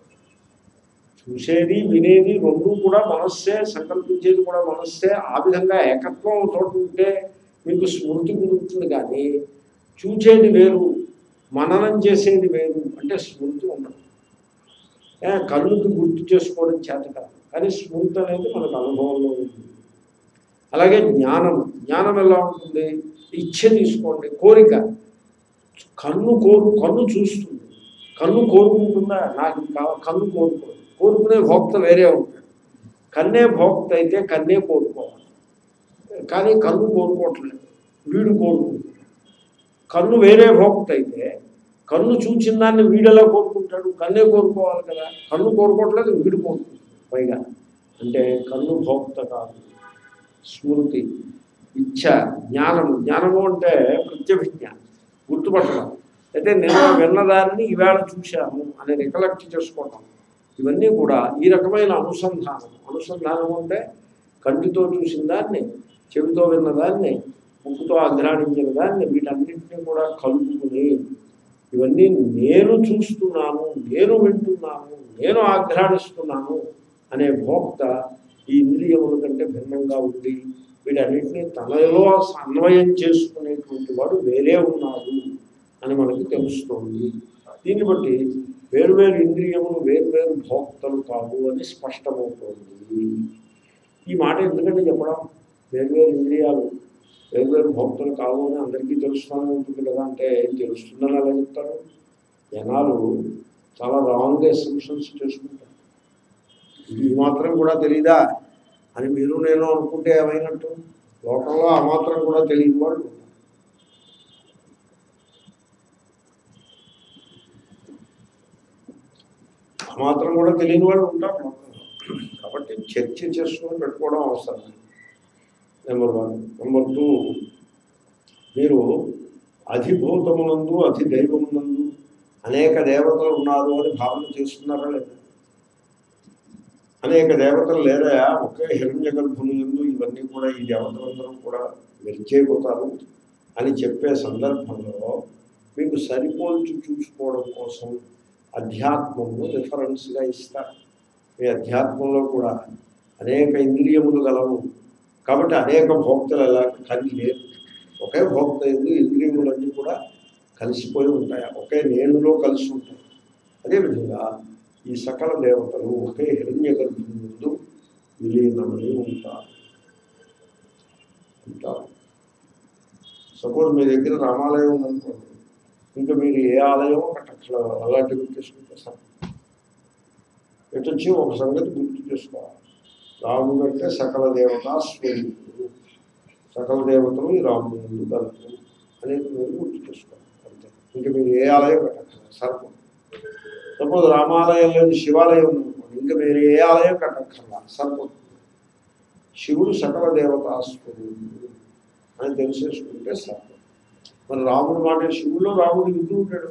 చూసేది వినేది రెండు కూడా మనస్సే సంకల్పించేది కూడా మనస్సే ఆ విధంగా ఏకత్వం చోటు ఉంటే మీకు స్మృతి కుదురుతుంది కానీ చూచేది వేరు మననం చేసేది వేరు అంటే స్మృతి ఉండదు ఏ, కన్నుకి గుర్తు చేసుకోవడం చేత కాదు కానీ స్మృతి అనేది మనకు అనుభవంలో ఉంది అలాగే జ్ఞానం జ్ఞానం ఎలా ఉంటుంది ఇచ్చ తీసుకోండి కోరిక కన్ను కోరు కన్ను చూస్తుంది కన్ను కోరుకుంటుందా నాకు ఇది కావాలి కన్ను కోరుకోదు కోరుకునే భోక్త వేరే ఉంటాడు కన్నే భోక్త అయితే కన్నే కోరుకోవాలి కానీ కన్ను కోరుకోవట్లేదు వీడు కోరుకుంటాడు కన్ను వేరే భోక్త అయితే కన్ను చూచిన దాన్ని వీడెలా కోరుకుంటాడు కన్నే కోరుకోవాలి కదా కన్ను కోరుకోవట్లేదు వీడు కోరుకుంటాడు పైగా అంటే కన్ను భోక్త కాదు స్మృతి ఇచ్ఛ జ్ఞానము జ్ఞానము అంటే ప్రత్యభిజ్ఞ గుర్తుపట్టడం అయితే నిన్న విన్నదాన్ని ఈవేళ చూశాము అని రికలెక్ట్ చేసుకోవటం ఇవన్నీ కూడా ఈ రకమైన అనుసంధానం అనుసంధానం అంటే కంటితో చూసిన దాన్ని చెవితో విన్నదాన్ని ముక్కుతో అఘ్రాణించిన దాన్ని వీటన్నింటినీ కూడా కలుపుకుని ఇవన్నీ నేను చూస్తున్నాను నేను వింటున్నాను నేను ఆఘ్రాణిస్తున్నాను అనే భోక్త ఈ ఇంద్రియముల కంటే భిన్నంగా ఉంది వీటన్నిటినీ తనలో అన్వయం చేసుకునేటువంటి వాడు వేరే ఉన్నాడు అని మనకి తెలుస్తోంది దీన్ని బట్టి వేరువేరు ఇంద్రియములు వేరువేరు భోక్తలు కావు అని స్పష్టమవుతోంది ఈ మాట ఎందుకంటే చెప్పడం వేరువేరు ఇంద్రియాలు వేరువేరు భోక్తలు కావు అని అందరికీ తెలుస్తూనే ఉంటుంది కదా అంటే ఏం తెలుస్తుందని అలా చెప్తారు జనాలు చాలా రాంగ్ ఎస్టిమేషన్స్ చేసుకుంటారు ఇది ఈ మాత్రం కూడా తెలీదా అని మీరు నేను అనుకుంటే ఏమైనట్టు లోకంలో ఆ మాత్రం కూడా తెలియని వాళ్ళు ఉంటారు. ఆ మాత్రం కూడా తెలియని వాళ్ళు ఉంటారు లోకంలో కాబట్టి చర్చ చేసుకుని పెట్టుకోవడం అవసరం నెంబర్ వన్ నెంబర్ టూ మీరు అధిభూతమునందు అధిదైవమునందు అనేక దేవతలు ఉన్నారు అని భావన చేస్తున్నారా లేదా అనేక దేవతలు లేరా ఒకే హిరణ్య గర్భుని ఎందు ఇవన్నీ కూడా ఈ దేవతలందరూ కూడా మెరిచేపోతారు అని చెప్పే సందర్భంలో మీకు సరిపోల్చి చూసుకోవడం కోసం అధ్యాత్మము రిఫరెన్స్గా ఇస్తారు మీ అధ్యాత్మంలో కూడా అనేక ఇంద్రియములు గలవు కాబట్టి అనేక భోక్తలు ఎలా కలిగి లేరు ఒకే భోక్త ఎందు ఇంద్రియములన్నీ కూడా కలిసిపోయి ఉంటాయి ఒకే నేనులో కలిసి ఉంటాయి అదేవిధంగా ఈ సకల దేవతలు ఒకే హిరణ్య గర్భం ముందు విలీనమై ఉంటారు ఉంటారు సపోజ్ మీ దగ్గర రామాలయం ఉందనుకోండి ఇంకా మీరు ఏ ఆలయం కట్టట్లేదు అలాంటి గుర్తు చేసుకుంటే సార్ ఎటు వచ్చి ఒక సంగతి గుర్తు చేసుకోవాలి రాముడు అంటే సకల దేవతా స్వరూపుడు సకల దేవతలు ఈ రాముడు ముందు కలుపు అనేది మీరు గుర్తు చేసుకోవాలి అంతే ఇంకా మీరు ఏ ఆలయం కట్టట్లేదు సర్పం సపోజ్ రామాలయం లేదు శివాలయం ఉందనుకోండి ఇంకా మీరు ఏ ఆలయం కట్టక్కర్లా సరిపోతుంది శివుడు సకల దేవతా స్వరూపుడు అని తెలిసేసుకుంటే సర్పం మరి రాముడు మాట శివుల్లో రాముడు ఇంటూ ఉంటాడు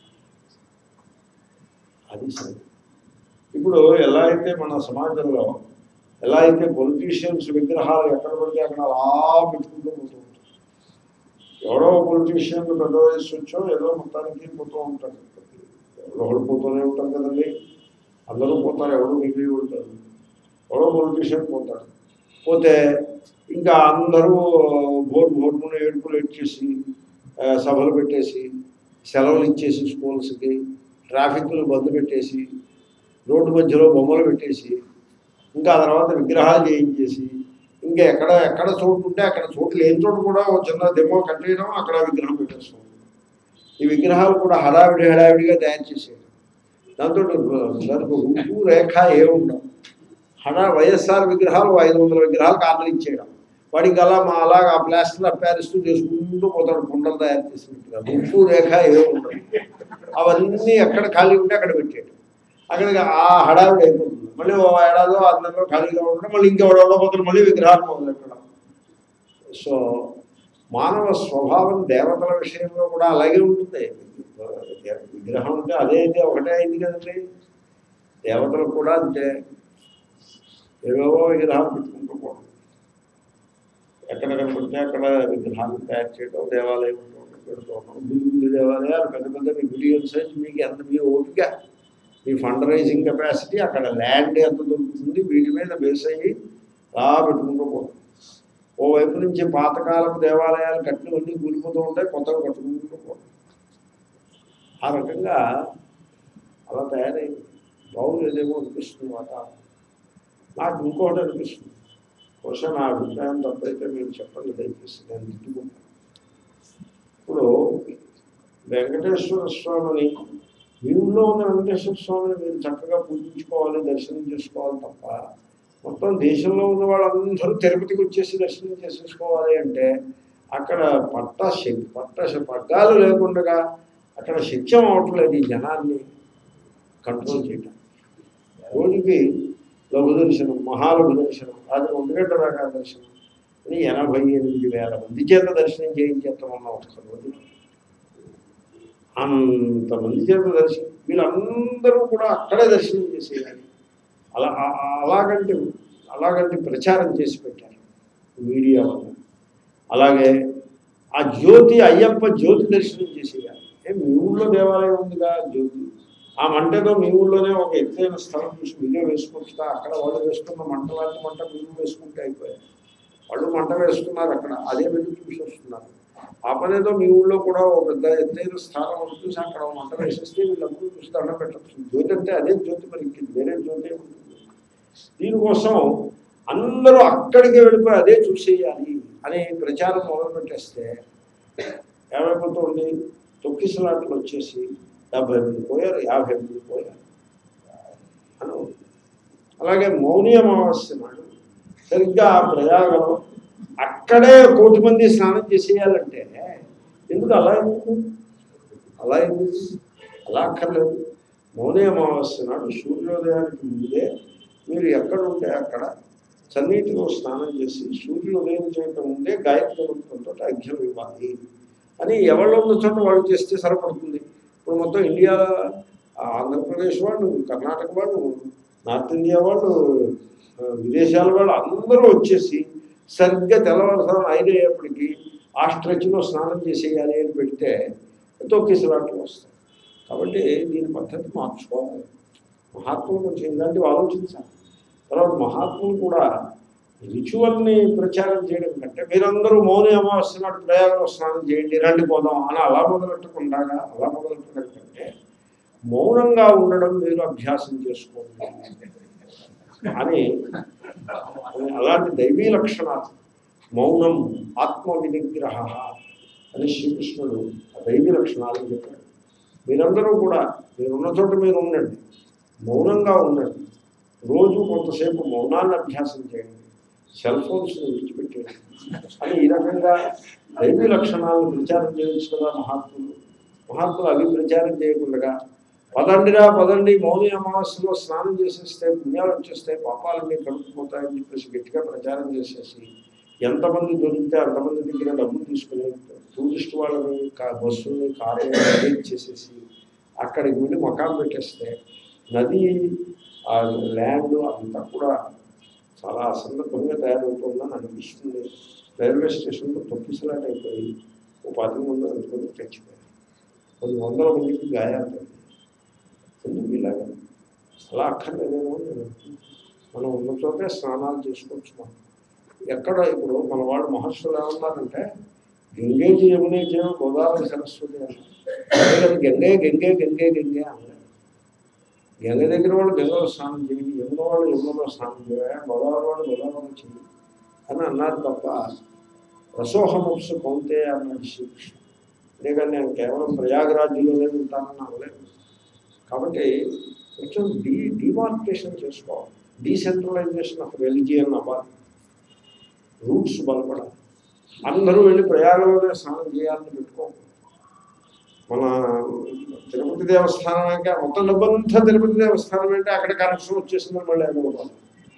అది సరే ఇప్పుడు ఎలా అయితే మన సమాజంలో ఎలా అయితే పొలిటీషియన్స్ విగ్రహాలు ఎక్కడ పడితే అక్కడ అలా పెట్టుకుంటూ పోతూ ఉంటారు ఎవడో పొలిటీషియన్ పెద్ద వయసు వచ్చో ఏదో మొత్తానికి పోతూ ఉంటాడు ఎవరో ఒకడు పోతూనే ఉంటారు కదండి అందరూ పోతారు ఎవరు మిగిలి ఉంటారు ఎవడో పొలిటీషియన్ పోతాడు పోతే ఇంకా అందరూ బోర్డు బోర్డున ఏడుపులు ఇచ్చేసి ఆ, సభలు పెట్టేసి సెలవులు ఇచ్చేసి స్కూల్స్కి ట్రాఫిక్లు బంద్ పెట్టేసి రోడ్డు మధ్యలో బొమ్మలు పెట్టేసి ఇంకా ఆ తర్వాత విగ్రహాలు చేయించేసి ఇంకా ఎక్కడ ఎక్కడ చోటు ఉంటే అక్కడ చోటు లేని చోటు కూడా ఒక చిన్న దెమ్మో కట్టేయడం అక్కడ విగ్రహం పెట్టేస్తాం ఈ విగ్రహాలు కూడా హడావిడి హడావిడిగా తయారు చేసేది దాంతో దానికి రూపు రేఖ ఏముండవు హడా వైఎస్ఆర్ విగ్రహాలు ఐదు వందల విగ్రహాలు ఆర్డర్ ఇచ్చేయడం వాడికి అలా మా అలాగా ఆ ప్లాస్టర్ అప్పారిస్తూ చేసుకుంటూ పోతాడు కుండలు తయారు చేసినట్టుగా రూపు రేఖ ఏముండవు అవన్నీ ఎక్కడ ఖాళీ ఉంటే అక్కడ పెట్టేయడం అక్కడికి ఆ హడావిడి అయిపోతుంది మళ్ళీ ఓ ఏడాదో ఆరు నెలలో ఖాళీగా ఉండడం మళ్ళీ ఇంకెవడో పోతాడు మళ్ళీ విగ్రహాలు మొదలెట్టడం సో మానవ స్వభావం దేవతల విషయంలో కూడా అలాగే ఉంటుంది విగ్రహం అంటే అదే అయితే ఒకటే అయింది కదండి దేవతలు కూడా అంతే ఏవేవో విగ్రహాలు పెట్టుకుంటూ పోవడం ఎక్కడ కనపడితే అక్కడ విగ్రహాలు తయారు చేయడం దేవాలయం ఉండడం, పెడుతూ ఉండడం గుడి గుడి దేవాలయాలు పెద్ద పెద్ద మీ మిలియన్ సైజ్ మీకు ఎంత మీ ఓపిక మీ ఫండ్ రైజింగ్ కెపాసిటీ అక్కడ ల్యాండ్ ఎంత దొరుకుతుంది వీటి మీద బేస్ అయ్యి అలా పెట్టుకుంటూ పోవడం ఓవైపు నుంచి పాతకాలపు దేవాలయాలు కట్టినవన్నీ కూలిపోతూ ఉంటాయి కొత్తగా కట్టుకుంటూ పోవడం ఆ రకంగా అలా తయారైంది బాగులేదేమో అనిపిస్తుంది వాతావరణం నాకు ఇంకోటి అనిపిస్తుంది బహుశా నా అభిప్రాయం తప్పైతే మీరు చెప్పండి దయచేసి నేను తిట్టుకుంటాను ఇప్పుడు వెంకటేశ్వర స్వామిని మీ ఊళ్ళో ఉన్న వెంకటేశ్వర స్వామిని మీరు చక్కగా పూజించుకోవాలి దర్శనం చేసుకోవాలి తప్ప మొత్తం దేశంలో ఉన్న వాళ్ళందరూ తిరుపతికి వచ్చేసి దర్శనం చేసేసుకోవాలి అంటే అక్కడ పట్ట శక్ పట్ట పగ్గాలు లేకుండా అక్కడ శక్యం అవట్లేదు ఈ జనాన్ని కంట్రోల్ చేయటం రోజుకి లఘు దర్శనం మహాలఘు దర్శనం అది ఒంటి గంట దాకా దర్శనం అని ఎనభై ఎనిమిది వేల మంది చేత దర్శనం చేయించేస్తాం ఉన్న ఒక్క రోజు అంతమంది చేత దర్శనం వీళ్ళందరూ కూడా అక్కడే దర్శనం చేసేయాలి అలా ఆ- ఆ- అలాగంటే అలాగంటే ప్రచారం చేసి పెట్టారు మీడియా వల్ల అలాగే ఆ జ్యోతి అయ్యప్ప జ్యోతి దర్శనం చేసేయాలి ఏ మీ ఊళ్ళో దేవాలయం ఉందిగా జ్యోతి ఆ మంటలో మీ ఊళ్ళోనే ఒక ఎత్తైన స్థలం చూసి మీరే వేసుకుంటా అక్కడ వాళ్ళు వేసుకున్న మంట లాంటి మంట మీరు వేసుకుంటే అయిపోయాయి వాళ్ళు మంట వేస్తున్నారు అక్కడ అదే వెళ్ళి చూసి వస్తున్నారు ఆ పనేదో మీ ఊళ్ళో కూడా ఒక పెద్ద ఎత్తైన స్థానం ఒకటి చూసి అక్కడ ఒక మంట వేసేస్తే వీళ్ళందరూ చూసి దండం పెట్టచ్చు జ్యోతి అంటే అదే జ్యోతి మరి ఇంకేంటి వేరే జ్యోతి ఉంటుంది దీనికోసం అందరూ అక్కడికి వెళ్ళిపోయి అదే చూసేయాలి అని ప్రచారం మొదలు పెట్టేస్తే ఏమైపోతుంది తొక్కిసలాట్లు వచ్చేసి డెబ్బై మంది పోయారు యాభై మంది పోయారు అను అలాగే మౌని అమావాస్య నాడు సరిగ్గా ఆ ప్రయాగంలో అక్కడే కోటి మంది స్నానం చేసేయాలంటే ఎందుకు అలా ఎందుకు అలా ఎందుకు అలా అక్కర్లేదు మౌని అమావాస్య నాడు సూర్యోదయానికి ముందే మీరు ఎక్కడ ఉంటే అక్కడ చన్నీటిలో స్నానం చేసి సూర్యోదయం చేయటం ముందే గాయత్రి మంత్రంతో అర్ఘ్యం ఇవ్వాలి అని ఎవరిలో ఉన్న చోట వాళ్ళు చేస్తే సరిపడుతుంది ఇప్పుడు మొత్తం ఇండియా ఆ, ఆంధ్రప్రదేశ్ వాళ్ళు కర్ణాటక వాళ్ళు నార్త్ ఇండియా వాళ్ళు ఆ, విదేశాల వాళ్ళు అందరూ వచ్చేసి సరిగ్గా తెల్లవారుసారి ఐదు అయ్యేప్పటికీ ఆ స్ట్రెచ్లో స్నానం చేసేయాలి అని పెడితే తొక్కిసలాట్లు వస్తాయి కాబట్టి దీని పద్ధతి మార్చుకోవాలి మహాత్ములు కొంచెం ఇలాంటివి ఆలోచించాలి తర్వాత మహాత్ములు కూడా రిచువల్ని ప్రచారం చేయడం కంటే మీరందరూ మౌని అమావాస్య నాడు ప్రయాగంలో స్నానం చేయండి రండి పోదాం అని అలా మొదలెట్టకుండా అలా మొదలెట్టడం కంటే మౌనంగా ఉండడం మీరు అభ్యాసం చేసుకోండి అని అని అలాంటి దైవీ లక్షణాలు మౌనం ఆత్మ వినిగ్రహ అని శ్రీకృష్ణుడు ఆ దైవీ లక్షణాలను చెప్పాడు మీరందరూ కూడా మీరున్న చోట మీరు ఉండండి మౌనంగా ఉండండి రోజు కొంతసేపు మౌనాన్ని అభ్యాసం చేయండి సెల్ ఫోన్స్ని విడిచిపెట్టేయండి అని ఈ రకంగా దైవీ లక్షణాలను ప్రచారం చేయొచ్చు కదా మహాత్ములు మహాత్ములు అవి ప్రచారం చేయకుండా పదండిరా పదండి మౌని అమావాస్యలో స్నానం చేసేస్తే పుణ్యాలు వచ్చేస్తాయి పాపాలన్నీ కలుపుకుపోతాయని చెప్పేసి గట్టిగా ప్రచారం చేసేసి ఎంతమంది దొరికితే అంతమంది దగ్గర డబ్బులు తీసుకుని టూరిస్ట్ వాళ్ళని కా బస్సుల్ని కార్లని అరేంజ్ చేసేసి అక్కడికి వెళ్ళి మకాం పెట్టేస్తే నది ఆ ల్యాండ్ అంతా కూడా చాలా అసందర్భంగా తయారవుతుందని అనిపిస్తుంది రైల్వే స్టేషన్లో తొక్కిసలాట అయిపోయి ఓ పది మంది అనుకుని తెచ్చిపోయారు కొన్ని వందల మందికి గాయాలు తగిలాయి. ఎందుకు ఇలాగా అలా అక్కర్లేదేమో అని నేను అనుకుంటున్నాను. మనం ఉన్న చోటే స్నానాలు చేసుకోవచ్చు మనం ఎక్కడ ఇప్పుడు మన వాళ్ళు మహర్షులు ఏమన్నారంటే గంగేజీ యమునే జీవ గోదావరి సరస్వతి అన్నారు గంగే గంగే గంగే గంగే అన్నారు గంగ దగ్గర వాళ్ళు గంగలో స్నానం చేయండి యమున వాళ్ళు యమునలో స్నానం చేయాలి గోదావరి వాళ్ళు గోదావరి చేయండి అని అన్నారు తప్ప రసోహమంసు కౌంతే అన్నాడు శ్రీకృష్ణ అంతేగాని నేను కేవలం ప్రయాగరాజ్యంలోనే ఉంటానని అనలేదు కాబట్టి కొంచెం డీ డిమార్కేషన్ చేసుకోవాలి డీసెంట్రలైజేషన్ ఆఫ్ రెలిజియన్ అవ్వాలి రూట్స్ బలపడాలి అందరూ వెళ్ళి ప్రయాగంలోనే స్నానం చేయాలని పెట్టుకోకూడదు మన తిరుపతి దేవస్థానం అంటే మొత్తం డబ్బంతా తిరుపతి దేవస్థానం అంటే అక్కడ కనెక్షన్ వచ్చేసిందని మళ్ళీ అనుకోవాలి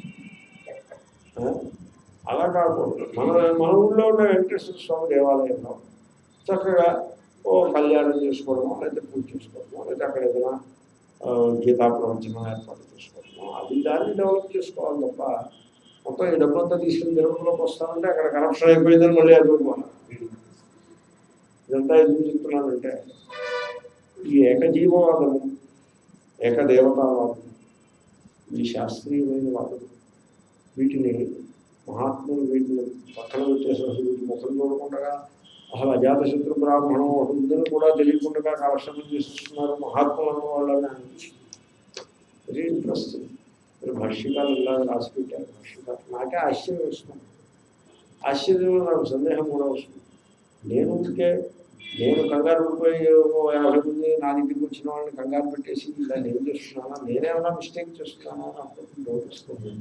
ఆ? అలా కాకూడదు మన మన ఊళ్ళో ఉన్న వెంకటేశ్వర స్వామి దేవాలయంలో చక్కగా ఓ కళ్యాణం చేసుకోవడమో లేదా పూజ చేసుకోవడమో లేదా అక్కడ ఏదైనా ఆ, గీతా ప్రవచనం ఏర్పాటు చేసుకోవడమో అది దాన్ని డెవలప్ చేసుకోవాలి తప్ప మొత్తం ఈ డబ్బంతా తీసుకుని తిరుపతిలోకి వస్తానంటే అక్కడ కరప్షన్ అయిపోయిందని మళ్ళీ ఎదుర్కోవాలి ఇదంతా ఎందుకు చెప్తున్నానంటే ఈ ఏకజీవవాదము ఏకదేవతావాదము ఈ శాస్త్రీయమైన వాదం వీటిని మహాత్ములు వీటిని పక్కన పెట్టేసి అసలు వీటి ముఖం చూడకుండా అసలు అజాతశత్రు బ్రాహ్మణం ఒకటి ఉందని కూడా తెలియకుండా కలక్షణం చేస్తున్నారు మహాత్ములను వాళ్ళని అనిపిస్తుంది వెరీ ఇంట్రెస్టింగ్ మీరు భాష్యకాలు ఇలా రాసి పెట్టారు భాష్యకాలు నాకే ఆశ్చర్యం వస్తుంది ఆశ్చర్యం నాకు సందేహం కూడా వస్తుంది నేను ఉంటే నేను కంగారు పడిపోయి ఓ యాభై మంది నా దగ్గరికి వచ్చిన వాళ్ళని కంగారు పెట్టేసి ఇలా నేను చేస్తున్నానా నేనేమైనా మిస్టేక్ చేస్తున్నానా అని అప్పుడు డౌట్ వస్తుంది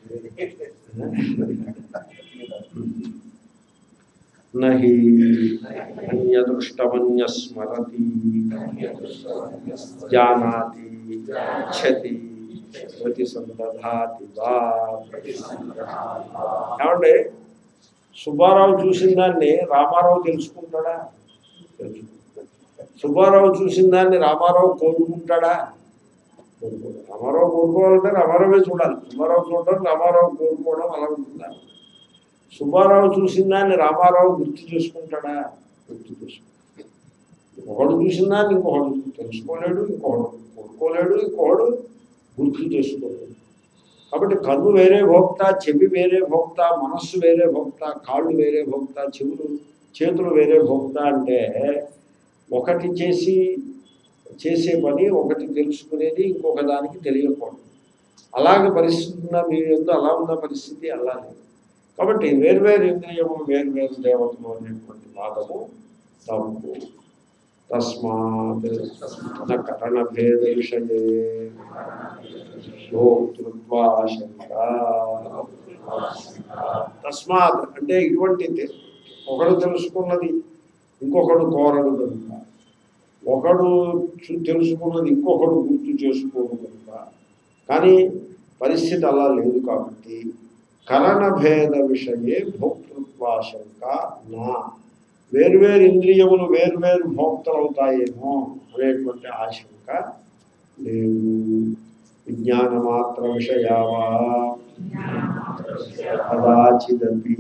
నహి అన్యదృష్టమన్యస్మరతి జానాతి ఇచ్చతి ప్రతి సందధాతి వా ఏమండి సుబ్బారావు చూసిన దాన్ని రామారావు తెలుసుకుంటాడా తెలుసుకుంటాడు సుబ్బారావు చూసిన దాన్ని రామారావు కోరుకుంటాడా కోరుకోడు రామారావు కోరుకోవాలంటే రామారావే చూడాలి సుబ్బారావు చూడడం రామారావు కోరుకోవడం అలా ఉంటుందా సుబ్బారావు చూసిన దాన్ని రామారావు గుర్తు చేసుకుంటాడా గుర్తు చేసుకుంటాడు ఒకడు చూసిన దాన్ని ఇంకొకడు తెలుసుకోలేడు ఇంకొకడు కోరుకోలేడు ఇంకొకడు గుర్తు చేసుకోలేడు కాబట్టి కన్ను వేరే భోక్త చెవి వేరే భోక్త మనస్సు వేరే భోక్త కాళ్ళు వేరే భోక్త చెవులు చేతులు వేరే భోక్త అంటే ఒకటి చేసి చేసే పని ఒకటి తెలుసుకునేది ఇంకొక దానికి తెలియకూడదు అలాగే పరిస్థితి ఉందా మీ ఎందు అలా ఉన్న పరిస్థితి అలా లేదు కాబట్టి వేర్వేరు ఇంద్రియము వేర్వేరు దేవతలు అనేటువంటి వాదము తప్పు తస్మాత్ న కరణభేద విషయే భోక్తృత్వాశంక తస్మాత్ అంటే ఇటువంటి తె- ఒకడు తెలుసుకున్నది ఇంకొకడు కోరడు కనుక ఒకడు చు- తెలుసుకున్నది ఇంకొకడు గుర్తు చేసుకోడు కనుక కానీ పరిస్థితి అలా లేదు కాబట్టి కరణభేద విషయే భోక్తృత్వాశంక నా వేర్వేరు ఇంద్రియములు వేర్వేరు భోక్తలవుతాయేమో అనేటువంటి ఆశంక లేదు విజ్ఞానమాత్ర విషయావా కదాచిదపి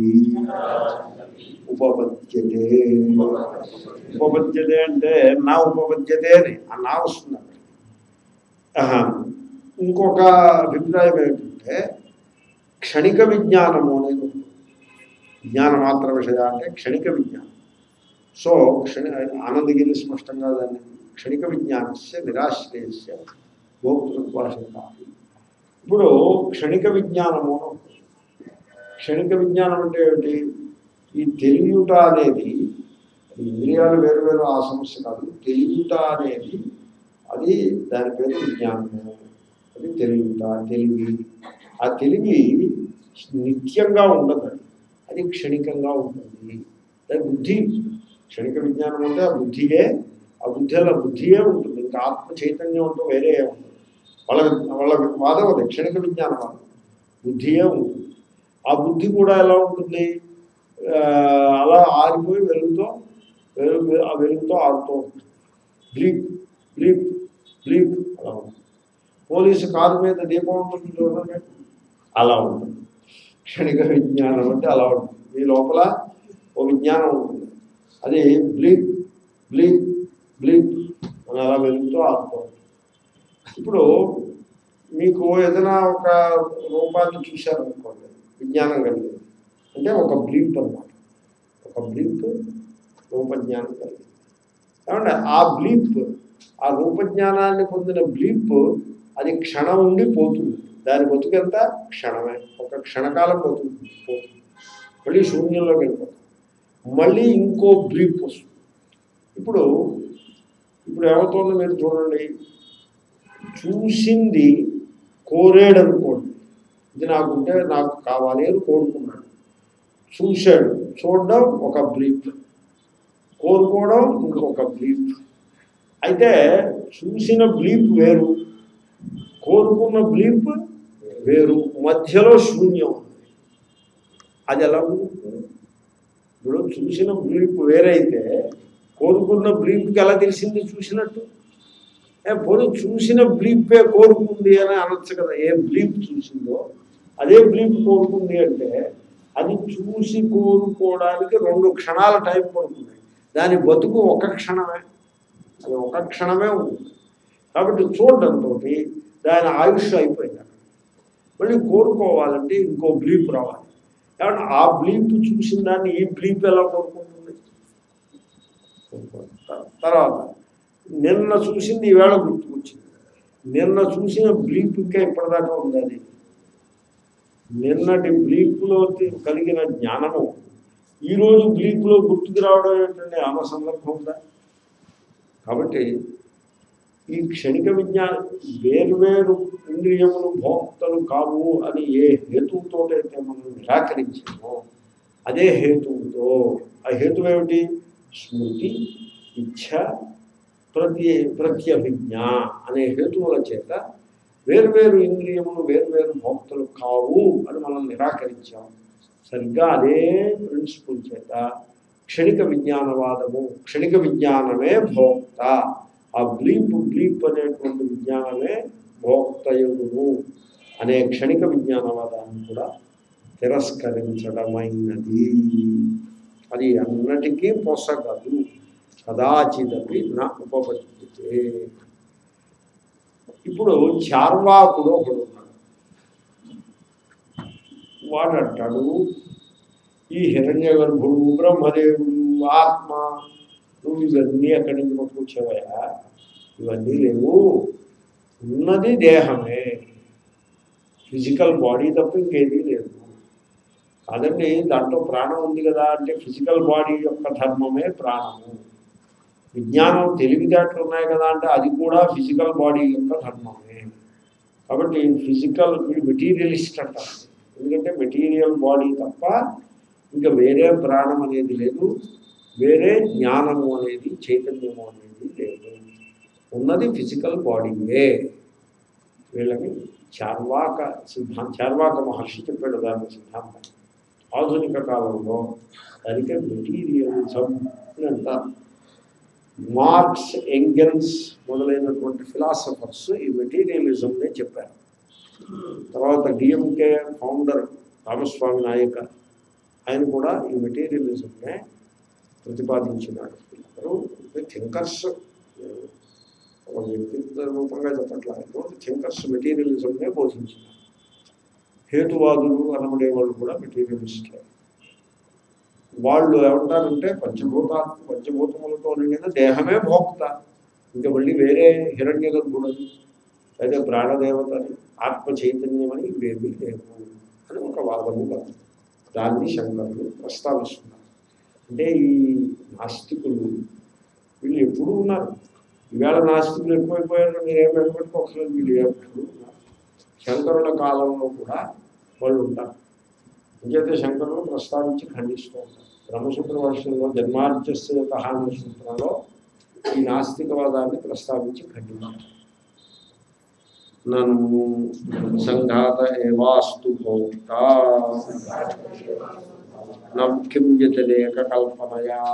ఉపపద్యతే ఉపపద్యతే అంటే నా ఉపపద్యతే అని ఆ నా వస్తుంది అక్కడ ఆహా. ఇంకొక అభిప్రాయం ఏంటంటే క్షణిక విజ్ఞానము అనేది ఉంది. జ్ఞానమాత్ర విషయ అంటే క్షణిక విజ్ఞానం సో క్షణి ఆనందగిరి స్పష్టంగా దాన్ని క్షణిక విజ్ఞానస్య నిరాశ్రయస్య భోక్తృత్వాసం కాదు ఇప్పుడు క్షణిక విజ్ఞానము అని ఉంటుంది. క్షణిక విజ్ఞానం అంటే ఏమిటి ఈ తెలియట అనేది అది ఇంద్రియాలు వేరు వేరు ఆ సమస్య కాదు తెలియట అనేది అది దాని పేరు విజ్ఞానము అది తెలియట తెలివి ఆ తెలివి నిత్యంగా ఉండదు అది అది క్షణికంగా ఉంటుంది అది బుద్ధి క్షణిక విజ్ఞానం అంటే ఆ బుద్ధియే ఆ బుద్ధి అలా బుద్ధియే ఉంటుంది ఇంకా ఆత్మ చైతన్యం అంటూ వేరే ఏం ఉండదు వాళ్ళ వాళ్ళ వాదం అది క్షణిక విజ్ఞానం వాదం బుద్ధియే ఉంటుంది ఆ బుద్ధి కూడా ఎలా ఉంటుంది ఆ, అలా ఆరిపోయి వెలుగుతో వెలుగు ఆ వెలుగుతో ఆరుతూ ఉంటుంది బ్లీప్ బ్లీప్ బ్లీప్ అలా ఉంటుంది పోలీసు కారు మీద దీపం ఉంటుంది చూడండి అలా ఉంటుంది క్షణిక విజ్ఞానం అంటే అలా ఉంటుంది మీ లోపల ఓ విజ్ఞానం ఉంటుంది అది బ్లీప్ బ్లీప్ బ్లీప్ అని అలా వెలుగుతూ ఆడుతూ ఉంటుంది ఇప్పుడు మీకు ఏదైనా ఒక రూపాన్ని చూశారనుకోండి విజ్ఞానం కలిగింది అంటే ఒక బ్లీప్ అన్నమాట ఒక బ్లీప్ రూపజ్ఞానం కలిగింది ఏమంటే ఆ బ్లీప్ ఆ రూపజ్ఞానాన్ని పొందిన బ్లీప్ అది క్షణం ఉండి పోతుంది దాని బతుకెంత క్షణమే ఒక క్షణకాలం పోతుంది పోతుంది మళ్ళీ శూన్యంలోకి వెళ్ళిపోతుంది మళ్ళీ ఇంకో బ్లీప్ వస్తుంది ఇప్పుడు ఇప్పుడు ఏమవుతుందో మీరు చూడండి చూసింది కోరేడు అనుకోండి ఇది నాకుంటే నాకు కావాలి అని కోరుకున్నాడు చూశాడు చూడడం ఒక బ్లీప్ కోరుకోవడం ఇంకొక బ్లీప్ అయితే చూసిన బ్లీప్ వేరు కోరుకున్న బ్లీప్ వేరు మధ్యలో శూన్యం ఉంది అది ఎలా ఉంటుంది ఇప్పుడు చూసిన బ్లీప్ వేరైతే కోరుకున్న బ్లీప్కి ఎలా తెలిసింది చూసినట్టు ఏ పోనీ చూసిన బ్లీపే కోరుకుంది అని అనొచ్చు కదా ఏ బ్లీప్ చూసిందో అదే బ్లీప్ కోరుకుంది అంటే అది చూసి కోరుకోవడానికి రెండు క్షణాల టైం పడుతుంది దాని బతుకు ఒక క్షణమే అది ఒక క్షణమే ఉంటుంది కాబట్టి చూడడంతో దాని ఆయుష్ అయిపోయింది అక్కడ మళ్ళీ కోరుకోవాలంటే ఇంకో బ్లీప్ రావాలి కాబట్టి ఆ బ్లీప్ చూసిన దాన్ని ఈ బ్లీప్ ఎలా కోరుకుంటుంది తర్వాత నిన్న చూసింది ఈవేళ గుర్తుకొచ్చింది నిన్న చూసిన బ్లీప్ ఇంకా ఇప్పటిదాకా ఉంది అది నిన్నటి బ్లీప్లో కలిగిన జ్ఞానము ఈరోజు బ్లీప్లో గుర్తుకు రావడం ఏంటంటే ఆమె సందర్భం ఉందా కాబట్టి ఈ క్షణిక విజ్ఞానం వేరువేరు ఇంద్రియములు భోక్తలు కావు అని ఏ హేతువుతో అయితే మనం నిరాకరించామో అదే హేతువుతో ఆ హేతు ఏమిటి స్మృతి ఇచ్ఛ ప్రతి ప్రత్యభిజ్ఞ అనే హేతువుల చేత వేర్వేరు ఇంద్రియములు వేర్వేరు భోక్తలు కావు అని మనం నిరాకరించాం సరిగ్గా అదే ప్రిన్సిపుల్ చేత క్షణిక విజ్ఞానవాదము క్షణిక విజ్ఞానమే భోక్త ఆ బ్లీప్ బ్లీప్ అనేటువంటి విజ్ఞానమే భోక్తయుగును అనే క్షణిక విజ్ఞానవాదాన్ని కూడా తిరస్కరించడమైనది అది అన్నటికీ పొసగదు కదాచిదపి నా ఉపపద్యతే ఇప్పుడు చార్వాకుడు ఒకడు ఉన్నాడు వాడు అంటాడు ఈ హిరణ్య గర్భుడు బ్రహ్మదేవుడు ఆత్మ నువ్వు ఇవన్నీ ఎక్కడి నుంచి పట్టుకొచ్చావయ్యా ఇవన్నీ లేవు ఉన్నది దేహమే ఫిజికల్ బాడీ తప్ప ఇంకేదీ లేదు కాదండి దాంట్లో ప్రాణం ఉంది కదా అంటే ఫిజికల్ బాడీ యొక్క ధర్మమే ప్రాణము విజ్ఞానం తెలివితేటలు ఉన్నాయి కదా అంటే అది కూడా ఫిజికల్ బాడీ యొక్క ధర్మమే కాబట్టి ఫిజికల్ మెటీరియలిస్ట్ అంటారు ఎందుకంటే మెటీరియల్ బాడీ తప్ప ఇంకా వేరే ప్రాణం అనేది లేదు వేరే జ్ఞానము అనేది చైతన్యము అనేది లేదు ఉన్నది ఫిజికల్ బాడీయే వీళ్ళకి చార్వాక సిద్ధాంత చార్వాక మహర్షి చెప్పాడు దాని సిద్ధాంతం ఆధునిక కాలంలో దానికే మెటీరియలిజం అని అంటారు మార్క్స్ ఎంగెల్స్ మొదలైనటువంటి ఫిలాసఫర్స్ ఈ మెటీరియలిజంనే చెప్పారు తర్వాత డిఎంకే ఫౌండర్ రామస్వామి నాయక ఆయన కూడా ఈ మెటీరియలిజంనే ప్రతిపాదించినాడు వీళ్ళందరూ థింకర్స్ ఒక వ్యక్తిత్వ రూపంగా చెప్పట్లా ఇటువంటి థింకర్స్ మెటీరియలిజంనే బోధించినారు హేతువాదులు అనబడే వాళ్ళు కూడా మెటీరియలిస్ట్లే వాళ్ళు ఏమంటారంటే పంచభూత పంచభూతములతో నిండిన దేహమే భోక్త ఇంకా మళ్ళీ వేరే హిరణ్య గర్భుడని అయితే ప్రాణదేవతని ఆత్మ చైతన్యమని ఇవేమీ లేవు అని ఒక వాదము కాదు దాన్ని శంకరులు ప్రస్తావిస్తున్నారు అంటే ఈ నాస్తికులు వీళ్ళు ఎప్పుడూ ఉన్నారు ఈవేళ నాస్తికులు ఎక్కువైపోయారు మీరేం వెనపెట్టుకోకలేదు వీళ్ళు ఎప్పుడు ఉన్నారు శంకరుల కాలంలో కూడా వాళ్ళు ఉంటారు అంచేతే శంకరులు ప్రస్తావించి ఖండిస్తూ ఉంటారు బ్రహ్మసూత్ర వర్షంలో జన్మార్జస్య అనే సూత్రంలో ఈ నాస్తికవాదాన్ని ప్రస్తావించి ఖండించారు నన్ను సంఘాత ఏవాస్తు భోక్త కిం వ్యతిరేక కల్పనయా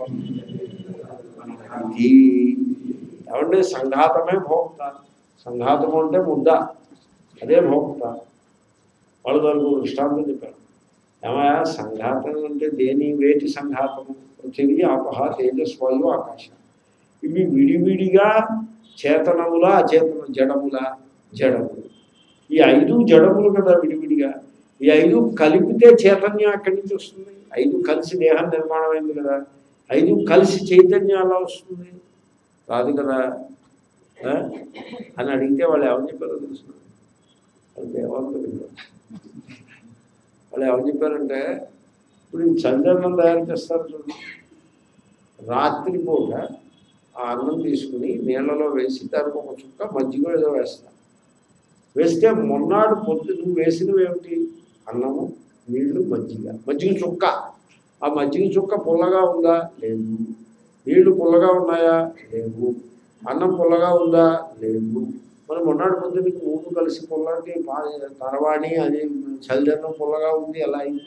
ఇది ఏమంటే సంఘాతమే భోక్త సంఘాతము అంటే ముద్ద అదే భోక్త వాళ్ళు దానికి ఒక దృష్టాంతం చెప్పారు ఏమయ్యా సంఘాతం అంటే దేని వేటి సంఘాతము పృథివీ ఆపహ తేజస్వాయు ఆకాశం ఇవి విడివిడిగా చేతనముల అచేతన జడముల జడములు ఈ ఐదు జడములు కదా విడివిడిగా ఈ ఐదు కలిపితే చైతన్యం ఎక్కడి నుంచి వస్తుంది ఐదు కలిసి దేహం నిర్మాణం అయింది కదా ఐదు కలిసి చైతన్యం ఎలా వస్తుంది రాదు కదా ఆ? అని అడిగితే వాళ్ళు ఏమని చెప్పారో తెలుసు వాళ్ళు ఏమనుకుంటారు వాళ్ళు ఏమని చెప్పారంటే ఇప్పుడు ఈ చంద్రన్నం తయారు చేస్తారు చూడండి రాత్రిపూట ఆ అన్నం తీసుకుని నీళ్ళలో వేసి దానికి ఒక చుక్క మజ్జిగ ఏదో వేస్తారు వేస్తే మొన్నాడు పొద్దు నువ్వు వేసినవి ఏమిటి అన్నము నీళ్లు మజ్జిగ మజ్జిగ చుక్క ఆ మజ్జిగ చుక్క పుల్లగా ఉందా లేదు నీళ్లు పుల్లగా ఉన్నాయా లేవు అన్నం పుల్లగా ఉందా లేదు మరి మొన్నటి పొద్దున్నకి మూడు కలిసి పుల్లకి పా- తరవాణి అది చలిదన్నం పుల్లగా ఉంది ఎలా అయింది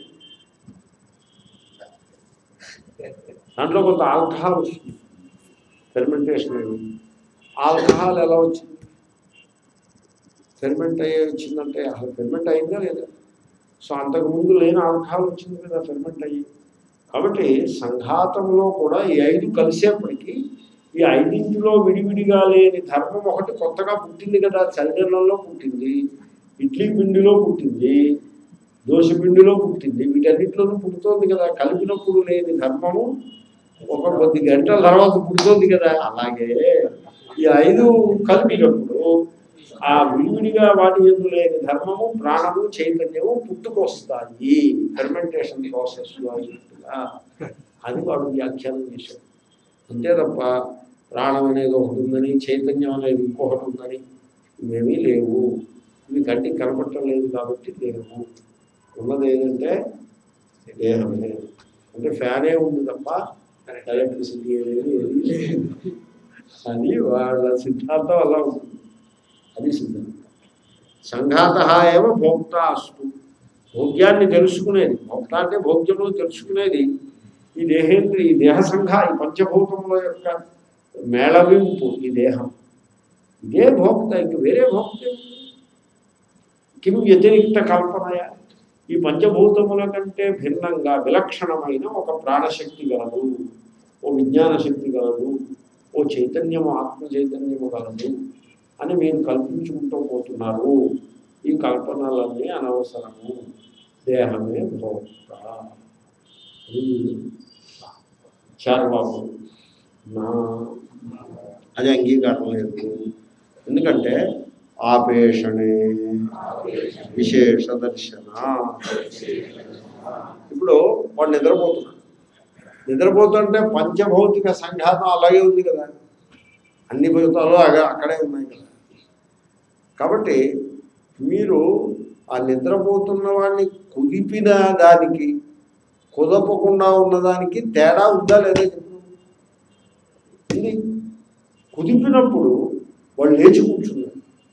దాంట్లో కొంత ఆల్కహాల్ వస్తుంది ఫెర్మెంటేషన్ అయ్యి ఆల్కహాల్ ఎలా వచ్చింది ఫెర్మెంట్ అయ్యే వచ్చిందంటే అసలు ఫెర్మెంట్ అయిందా లేదా సో అంతకుముందు లేని ఆల్కహాల్ వచ్చింది కదా ఫెర్మెంట్ అయ్యి కాబట్టి సంఘాతంలో కూడా ఈ ఐదు కలిసేప్పటికీ ఈ ఐదింటిలో విడివిడిగా లేని ధర్మం ఒకటి కొత్తగా పుట్టింది కదా చలిదనంలో పుట్టింది ఇడ్లీ పిండిలో పుట్టింది దోశ పిండిలో పుట్టింది వీటన్నిటిలోనూ పుడుతోంది కదా కలిపినప్పుడు లేని ధర్మము ఒక కొద్ది గంటల తర్వాత పుడుతోంది కదా అలాగే ఈ ఐదు కలిపినప్పుడు ఆ విడివిడిగా వాటి ఎందు లేని ధర్మము ప్రాణము చైతన్యము పుట్టుకొస్తాయి ఫెర్మెంటేషన్ ప్రాసెస్ అయినట్టుగా అని వాడు వ్యాఖ్యానం చేశాడు అంతే తప్ప ప్రాణం అనేది ఒకటి ఉందని చైతన్యం అనేది ఇంకొకటి ఉందని ఇవేమీ లేవు ఇవి కంటికి కనపడటం లేదు కాబట్టి లేవు ఉన్నది ఏంటంటే దేహమే అంటే ఫ్యానే ఉంది తప్ప ఎలక్ట్రిసిటీ అనేది ఏది లేదు అని వాళ్ళ సిద్ధాంతం అలా ఉంటుంది అది సిద్ధాంతం సంఘాత ఏమో భోక్త అస్తు భోగ్యాన్ని తెలుసుకునేది భోక్త అంటే భోగ్యము తెలుసుకునేది ఈ దేహేంద్రి ఈ దేహ సంఘ ఈ పంచభూతముల యొక్క మేళవింపు ఈ దేహం ఇదే భోక్త ఇంక వేరే భోక్త ఏముంది? కిం వ్యతిరిక్త కల్పనయ ఈ పంచభూతముల కంటే భిన్నంగా విలక్షణమైన ఒక ప్రాణశక్తి గలదు ఓ విజ్ఞాన శక్తి గలదు ఓ చైతన్యము ఆత్మ చైతన్యము గలదు అని మీరు కల్పించుకుంటూ పోతున్నారు ఈ కల్పనలన్నీ అనవసరము దేహమే భోక్త చార్వాకు నా అది అంగీకారం లేదు ఎందుకంటే ఆపేషణే విశేష దర్శన ఇప్పుడు వాడు నిద్రపోతున్నాడు నిద్రపోతుంటే పంచభౌతిక సంఘాతం అలాగే ఉంది కదా అన్ని భూతాలు అగా- అక్కడే ఉన్నాయి కదా కాబట్టి మీరు ఆ నిద్రపోతున్న వాడిని కుదిపిన దానికి కుదపకుండా ఉన్నదానికి తేడా ఉందా లేదా చెప్పు ఉంది కుదిపినప్పుడు వాళ్ళు లేచి కూర్చున్నారు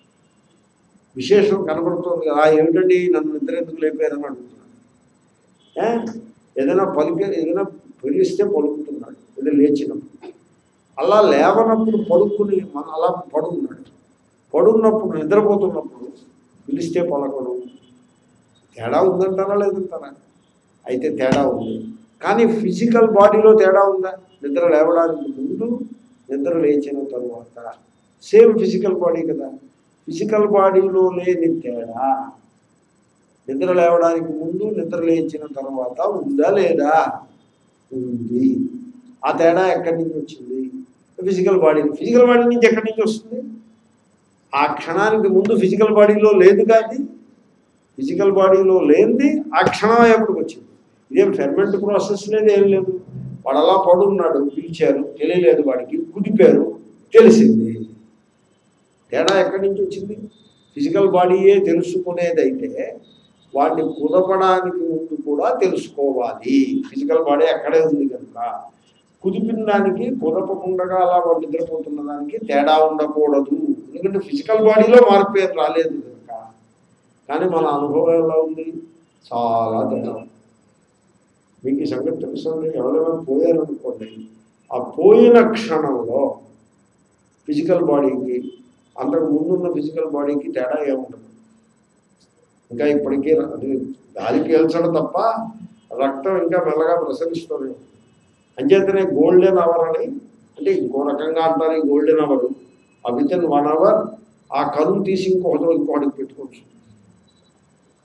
విశేషం కనబడుతోంది కదా "ఆ, ఏమిటండి నన్ను నిద్ర ఎందుకు లేపారని అడుగుతున్నాడు ఏ? ఏదైనా పలికే ఏదైనా పిలిస్తే పలుకుతున్నాడు ఏదో లేచినప్పుడు అలా లేవనప్పుడు పడుకుని మన అలా పడుకున్నాడు పడున్నప్పుడు నిద్రపోతున్నప్పుడు పిలిస్తే పలకడం తేడా ఉందంటారా లేదంటారా అయితే తేడా ఉంది కానీ ఫిజికల్ బాడీలో తేడా ఉందా నిద్ర లేవడానికి ముందు నిద్ర లేచిన తరువాత సేమ్ ఫిజికల్ బాడీ కదా ఫిజికల్ బాడీలో లేని తేడా నిద్ర లేవడానికి ముందు నిద్ర లేచిన తర్వాత ఉందా లేదా ఉంది ఆ తేడా ఎక్కడి నుంచి వచ్చింది ఫిజికల్ బాడీ ఫిజికల్ బాడీ నుంచి ఎక్కడి నుంచి వస్తుంది ఆ క్షణానికి ముందు ఫిజికల్ బాడీలో లేదు కాదు ఫిజికల్ బాడీలో లేనిది ఆ క్షణం ఎప్పటికి వచ్చింది ఇదేం ఫెర్మెంట్ ప్రాసెస్ లేదు ఏం లేదు వాడు అలా పడున్నాడు పిలిచారు తెలియలేదు వాడికి కుదిపారు తెలిసింది తేడా ఎక్కడి నుంచి వచ్చింది ఫిజికల్ బాడీయే తెలుసుకునేదైతే వాడిని కుదపడానికి ముందు కూడా తెలుసుకోవాలి ఫిజికల్ బాడీ అక్కడే ఉంది కనుక కుదిపిన దానికి కుదపకుండా అలా వాడు నిద్రపోతున్న దానికి తేడా ఉండకూడదు ఎందుకంటే ఫిజికల్ బాడీలో మార్పు ఏం రాలేదు కనుక కానీ మన అనుభవం ఎలా ఉంది చాలా తేడా ఉంది. మీకు ఈ సంగతి తెలుస్తుంది ఎవరెవరు పోయారనుకోండి ఆ పోయిన క్షణంలో ఫిజికల్ బాడీకి అంతకు ముందున్న ఫిజికల్ బాడీకి తేడా ఏముండదు ఇంకా ఇప్పటికీ ర- అది గాలి పీల్చడం తప్ప రక్తం ఇంకా మెల్లగా ప్రసరిస్తూనే ఉంది అంచేతనే గోల్డెన్ అవర్ అని అంటే ఇంకో రకంగా అంటారు ఈ గోల్డెన్ అవర్ ఆ విత్ ఇన్ వన్ అవర్ ఆ కరువు తీసి ఇంకొకటి ఇంకొకటికి పెట్టుకోవచ్చు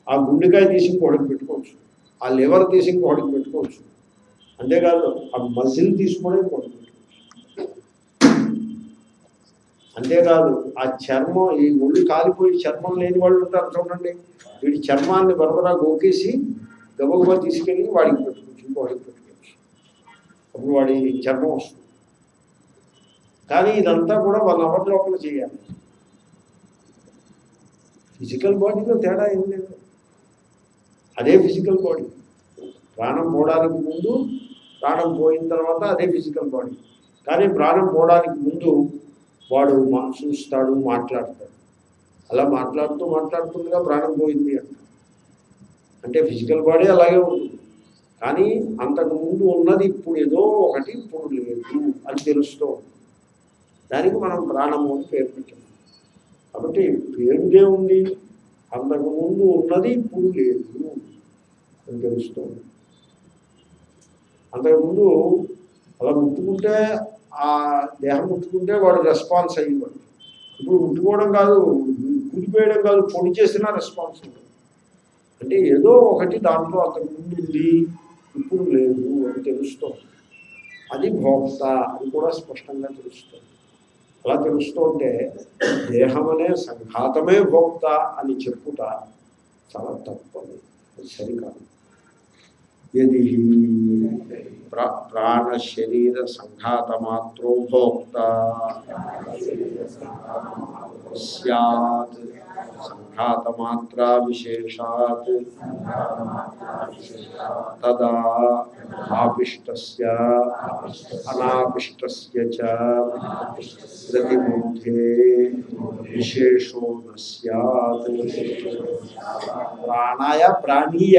ఆ గుండెకాయ తీసి ఇంకోటికి పెట్టుకోవచ్చు ఆ లివర్ తీసి ఇంకోటికి పెట్టుకోవచ్చు అంతేకాదు ఆ మజిల్ తీసి కూడా ఇంకోటి పెట్టుకోవచ్చు అంతేకాదు ఆ చర్మం ఈ ఒళ్ళు కాలిపోయి చర్మం లేని వాళ్ళు ఉంటారు చూడండి వీడి చర్మాన్ని బరబరా గోకేసి గబగబా తీసుకెళ్ళి వాడికి పెట్టుకోవచ్చు ఇంకోటికి పెట్టుకోవచ్చు అప్పుడు వాడి చర్మం వస్తుంది కానీ ఇదంతా కూడా వన్ అవర్ లోపల చేయాలి ఫిజికల్ బాడీలో తేడా ఏం లేదు అదే ఫిజికల్ బాడీ ప్రాణం పోవడానికి ముందు ప్రాణం పోయిన తర్వాత అదే ఫిజికల్ బాడీ కానీ ప్రాణం పోవడానికి ముందు వాడు మా చూస్తాడు మాట్లాడతాడు అలా మాట్లాడుతూ మాట్లాడుతుండగా ప్రాణం పోయింది అంట అంటే ఫిజికల్ బాడీ అలాగే ఉంటుంది కానీ అంతకు ముందు ఉన్నది ఇప్పుడు ఏదో ఒకటి ఇప్పుడు లేదు అని తెలుస్తూ ఉంది దానికి మనం ప్రాణము అని పేరు పెట్టాం కాబట్టి పేరుదే ఉంది అంతకు ముందు ఉన్నది ఇప్పుడు లేదు అని తెలుస్తుంది అంతకుముందు అలా ముట్టుకుంటే ఆ దేహం ముట్టుకుంటే వాడు రెస్పాన్స్ అయ్యేవాడు ఇప్పుడు ముట్టుకోవడం కాదు కుదిపేయడం కాదు పొడి చేసినా రెస్పాన్స్ ఉంటుంది అంటే ఏదో ఒకటి దాంట్లో అంతకు ముందు ఉంది ఇప్పుడు లేదు అని తెలుస్తుంది అది భోక్త అది కూడా స్పష్టంగా తెలుస్తుంది అలా తెలుస్తూ ఉంటే దేహం అనే సంఘాతమే భోక్త అని చెప్పుట చాలా తప్పది అది సరికాదు యది ప్ర ప్రాణ శరీర సంఘాత మాత్రో భోక్త సత్ సంఘాత మాత్రా విశేషాత్ తదా ఆపిష్టస్య అనాపిష్టస్య చ ప్రతిబుద్ధే విశేషో న స్యాత్ ప్రాణాయ ప్రాణీయ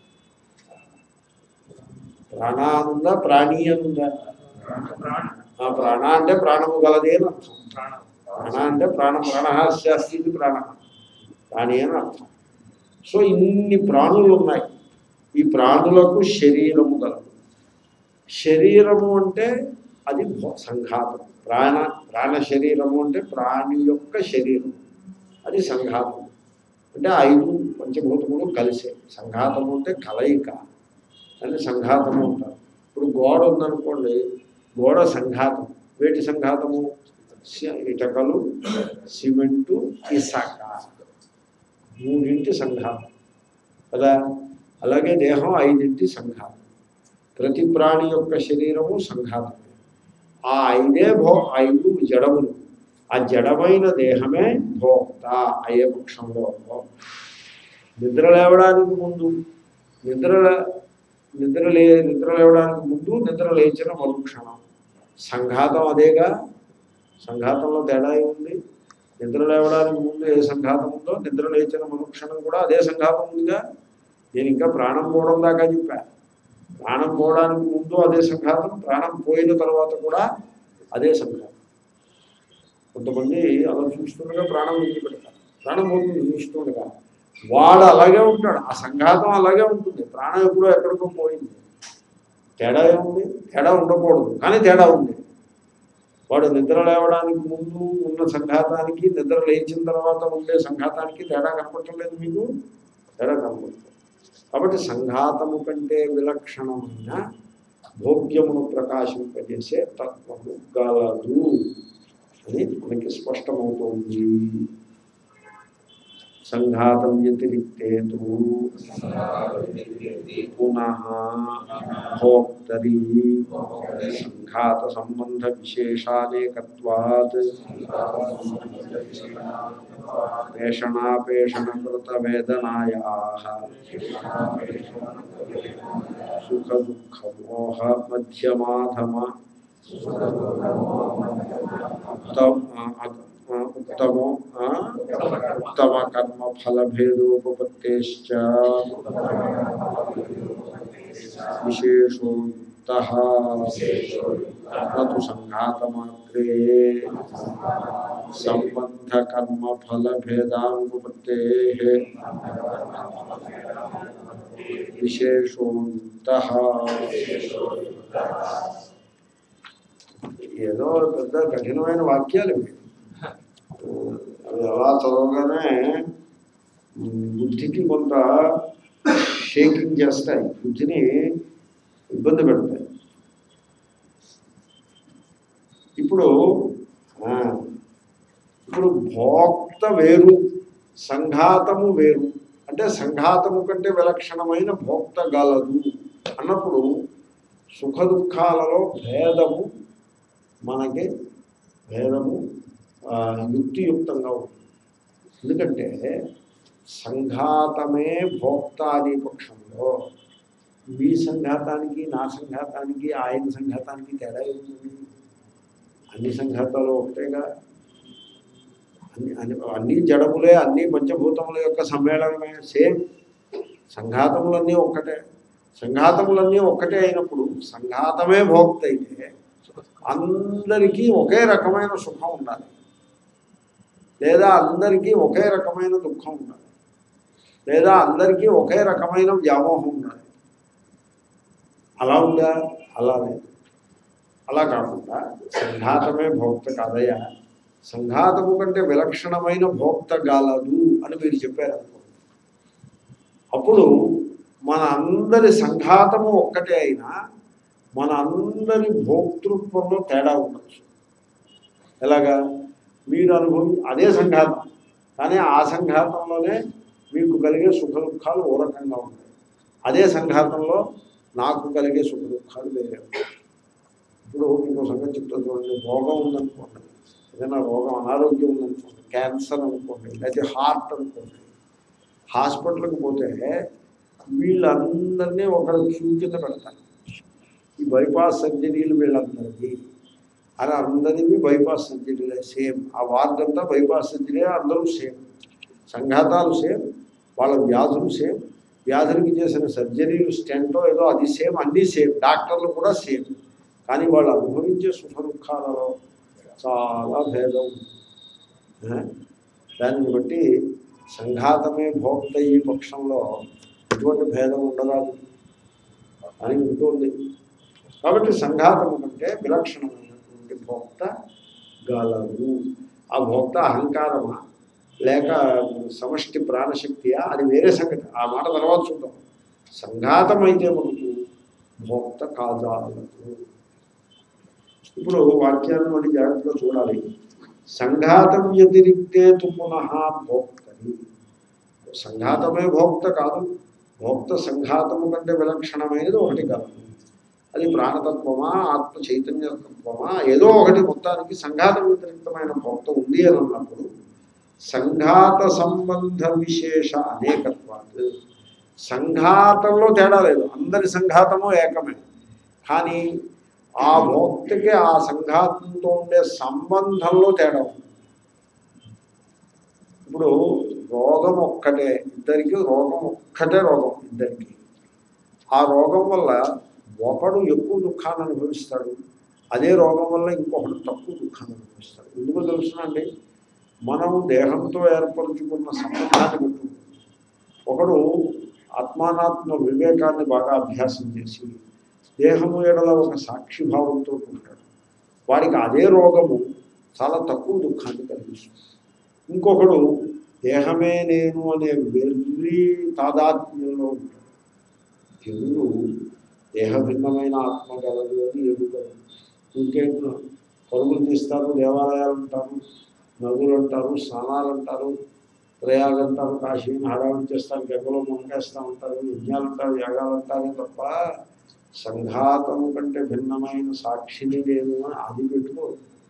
ప్రాణ అనుందా ప్రాణీ అనుందా ఆ ప్రాణ అంటే ప్రాణము గలదే అని అర్థం ప్రాణ అంటే ప్రాణం ప్రాణ శాస్త్రి ప్రాణ ప్రాణి అని అర్థం సో ఇన్ని ప్రాణులు ఉన్నాయి ఈ ప్రాణులకు శరీరము గలదు శరీరము అంటే అది భో- సంఘాతం ప్రాణ ప్రాణ శరీరము అంటే ప్రాణి యొక్క శరీరం అది సంఘాతం అంటే ఐదు పంచభూతములు కలిసే సంఘాతము అంటే కలయిక అని సంఘాతము అంటారు ఇప్పుడు గోడ ఉందనుకోండి గోడ సంఘాతం వేటి సంఘాతము సి- ఇటకలు సిమెంటు ఇసాక మూడింటి సంఘాతం కదా అలాగే దేహం ఐదింటి సంఘాతం ప్రతి ప్రాణి యొక్క శరీరము సంఘాతమే ఆ ఐదే భో ఐదు జడములు ఆ జడమైన దేహమే భోక్త అయ్యే పక్షంలో నిద్ర లేవడానికి ముందు నిద్ర నిద్ర లే నిద్ర లేవడానికి ముందు నిద్ర లేచిన మరుక్షణం సంఘాతం అదేగా సంఘాతంలో తేడా ఉంది నిద్ర లేవడానికి ముందు ఏ సంఘాతం ఉందో నిద్ర లేచిన మరుక్షణం కూడా అదే సంఘాతం ఉందిగా నేను ఇంకా ప్రాణం పోవడం దాకా చెప్పా ప్రాణం పోవడానికి ముందు అదే సంఘాతం ప్రాణం పోయిన తర్వాత కూడా అదే సంఘాతం కొంతమంది అలా చూస్తుండగా ప్రాణం విడిచిపెడతారు ప్రాణం పోతుంది చూస్తుండగా వాడు అలాగే ఉంటాడు ఆ సంఘాతం అలాగే ఉంటుంది ప్రాణం ఎప్పుడో ఎక్కడికో పోయింది తేడా ఏముంది తేడా ఉండకూడదు కానీ తేడా ఉంది వాడు నిద్ర లేవడానికి ముందు ఉన్న సంఘాతానికి నిద్ర లేచిన తర్వాత ఉండే సంఘాతానికి తేడా కనపడలేదు మీకు తేడా కనపడుతుంది కాబట్టి సంఘాతము కంటే విలక్షణమైన భోగ్యమును ప్రకాశింపజేసే తత్వము గలదు అని మనకి స్పష్టమవుతోంది సంఘాతం వ్యతిరిక్తే తు పునః భోక్తరి సంఘాత సంబంధ విశేషానేకత్వాత్ పేషణాపేషణకృత వేదనాయా సుఖ దుఃఖ మోహ మధ్యమాధమ ఉత్తమ ఉత్తమో ఆ, ఉత్తమ కర్మ ఫలభేదోపత్తిశ్చ విశేషో నతు సంఘాతమాత్రే సంబంధ కర్మ ఫలభేదానుపత్తే విశేషోయుక్త ఏదో పెద్ద కఠినమైన వాక్యాలు ఇవి అవి అలా చదవగానే ఉమ్, బుద్ధికి కొంత షేకింగ్ చేస్తాయి బుద్ధిని ఇబ్బంది పెడతాయి ఇప్పుడు ఆ, ఇప్పుడు భోక్త వేరు సంఘాతము వేరు అంటే సంఘాతము కంటే విలక్షణమైన భోక్త గలదు అన్నప్పుడు సుఖ దుఃఖాలలో భేదము మనకి భేదము ఆ, యుక్తియుక్తంగా ఉంటుంది ఎందుకంటే సంఘాతమే భోక్త అనే పక్షంలో మీ సంఘాతానికి నా సంఘాతానికి ఆయన సంఘాతానికి తేడా ఏముంది అన్ని సంఘాతాలు ఒకటేగా అన్ని అన్ని అన్ని జడములే అన్ని పంచభూతముల యొక్క సమ్మేళనమే సేమ్ సంఘాతములన్నీ ఒక్కటే సంఘాతములన్నీ ఒక్కటే అయినప్పుడు సంఘాతమే భోక్త అయితే అందరికీ ఒకే రకమైన సుఖం ఉండాలి లేదా అందరికీ ఒకే రకమైన దుఃఖం ఉండాలి లేదా అందరికీ ఒకే రకమైన వ్యామోహం ఉండాలి అలా ఉందా అలా లేదు అలా కాకుండా సంఘాతమే భోక్త కాదయ్యా సంఘాతము కంటే విలక్షణమైన భోక్త గాలదు అని మీరు చెప్పారనుకోండి అప్పుడు మన అందరి సంఘాతము ఒక్కటే అయినా మన అందరి భోక్తృత్వంలో తేడా ఉండొచ్చు ఎలాగా మీరు అనుభవం అదే సంఘాతం కానీ ఆ సంఘాతంలోనే మీకు కలిగే సుఖ దుఃఖాలు ఓ రకంగా ఉంటాయి అదే సంఘాతంలో నాకు కలిగే సుఖ దుఃఖాలు వేరే ఉంటాయి ఇప్పుడు మీకు సంగతి చెప్తా చూడండి రోగం ఉందనుకోండి ఏదైనా రోగం అనారోగ్యం ఉందనుకోండి క్యాన్సర్ అనుకోండి లేకపోతే హార్ట్ అనుకోండి హాస్పిటల్కి పోతే వీళ్ళందరినీ ఒకరు క్యూ కింద పెడతారు ఈ బైపాస్ సర్జరీలు వీళ్ళందరికీ అని అందరివి బైపాస్ సర్జరీలే సేమ్ ఆ వార్డ్ అంతా బైపాస్ సర్జరీ అందరూ సేమ్ సంఘాతాలు సేమ్ వాళ్ళ వ్యాధులు సేమ్ వ్యాధులకి చేసిన సర్జరీలు స్టెంటో ఏదో అది సేమ్ అన్నీ సేమ్ డాక్టర్లు కూడా సేమ్ కానీ వాళ్ళు అనుభవించే సుఖ దుఃఖాలలో చాలా భేదం ఉంది. ఆ? దానిని బట్టి సంఘాతమే భోక్త ఈ పక్షంలో ఎటువంటి భేదం ఉండరాదు అని ఉంటుంది కాబట్టి సంఘాతము కంటే విలక్షణమైనటువంటి భోక్త గలదు ఆ భోక్త అహంకారమా లేక సమష్టి ప్రాణశక్తియా అది వేరే సంగతి ఆ మాట తర్వాత చూద్దాం సంఘాతం అయితే మనకు భోక్త కాజాలదు ఇప్పుడు వాక్యాన్ని మళ్ళీ జాగ్రత్తగా చూడాలి సంఘాతం వ్యతిరిక్తే తు పునః భోక్తని సంఘాతమే భోక్త కాదు భోక్త సంఘాతము కంటే విలక్షణమైనది ఒకటి కాదు అది ప్రాణతత్వమా ఆత్మ చైతన్యతత్వమా ఏదో ఒకటి మొత్తానికి సంఘాత వ్యతిరిక్తమైన భోక్త ఉంది అని అన్నప్పుడు సంఘాత సంబంధ విశేష అనేకత్వాలు సంఘాతంలో తేడా లేదు అందరి సంఘాతము ఏకమే కానీ ఆ భోక్తకి ఆ సంఘాతంతో ఉండే సంబంధంలో తేడా ఉంది ఇప్పుడు రోగం ఒక్కటే ఇద్దరికి రోగం ఒక్కటే రోగం ఇద్దరికి ఆ రోగం వల్ల ఒకడు ఎక్కువ దుఃఖాన్ని అనుభవిస్తాడు అదే రోగం వల్ల ఇంకొకడు తక్కువ దుఃఖాన్ని అనుభవిస్తాడు ఎందుకో తెలుసునండి మనము దేహంతో ఏర్పరచుకున్న సంబంధాన్ని బట్టి ఒకడు ఆత్మానాత్మ వివేకాన్ని బాగా అభ్యాసం చేసి దేహము ఎడల ఒక సాక్షిభావంతో ఉంటాడు వాడికి అదే రోగము చాలా తక్కువ దుఃఖాన్ని కలిగిస్తుంది ఇంకొకడు దేహమే నేను అనే వెర్రి తాదాత్మ్యంలో ఉంటాడు తెలుగు దేహ భిన్నమైన ఆత్మ గలదు అని ఎదుగుతారు ఇంకేం పరుగులు తీస్తారు దేవాలయాలు అంటారు నదులు అంటారు స్నానాలు అంటారు ప్రయాగ అంటారు కాశీని హడావిడి చేస్తారు గంగలో మునకేస్తూ ఉంటారు యజ్ఞాలు అంటారు యాగాలు అంటారు తప్ప సంఘాతము కంటే భిన్నమైన సాక్షిని లేదు అని అది పెట్టుకో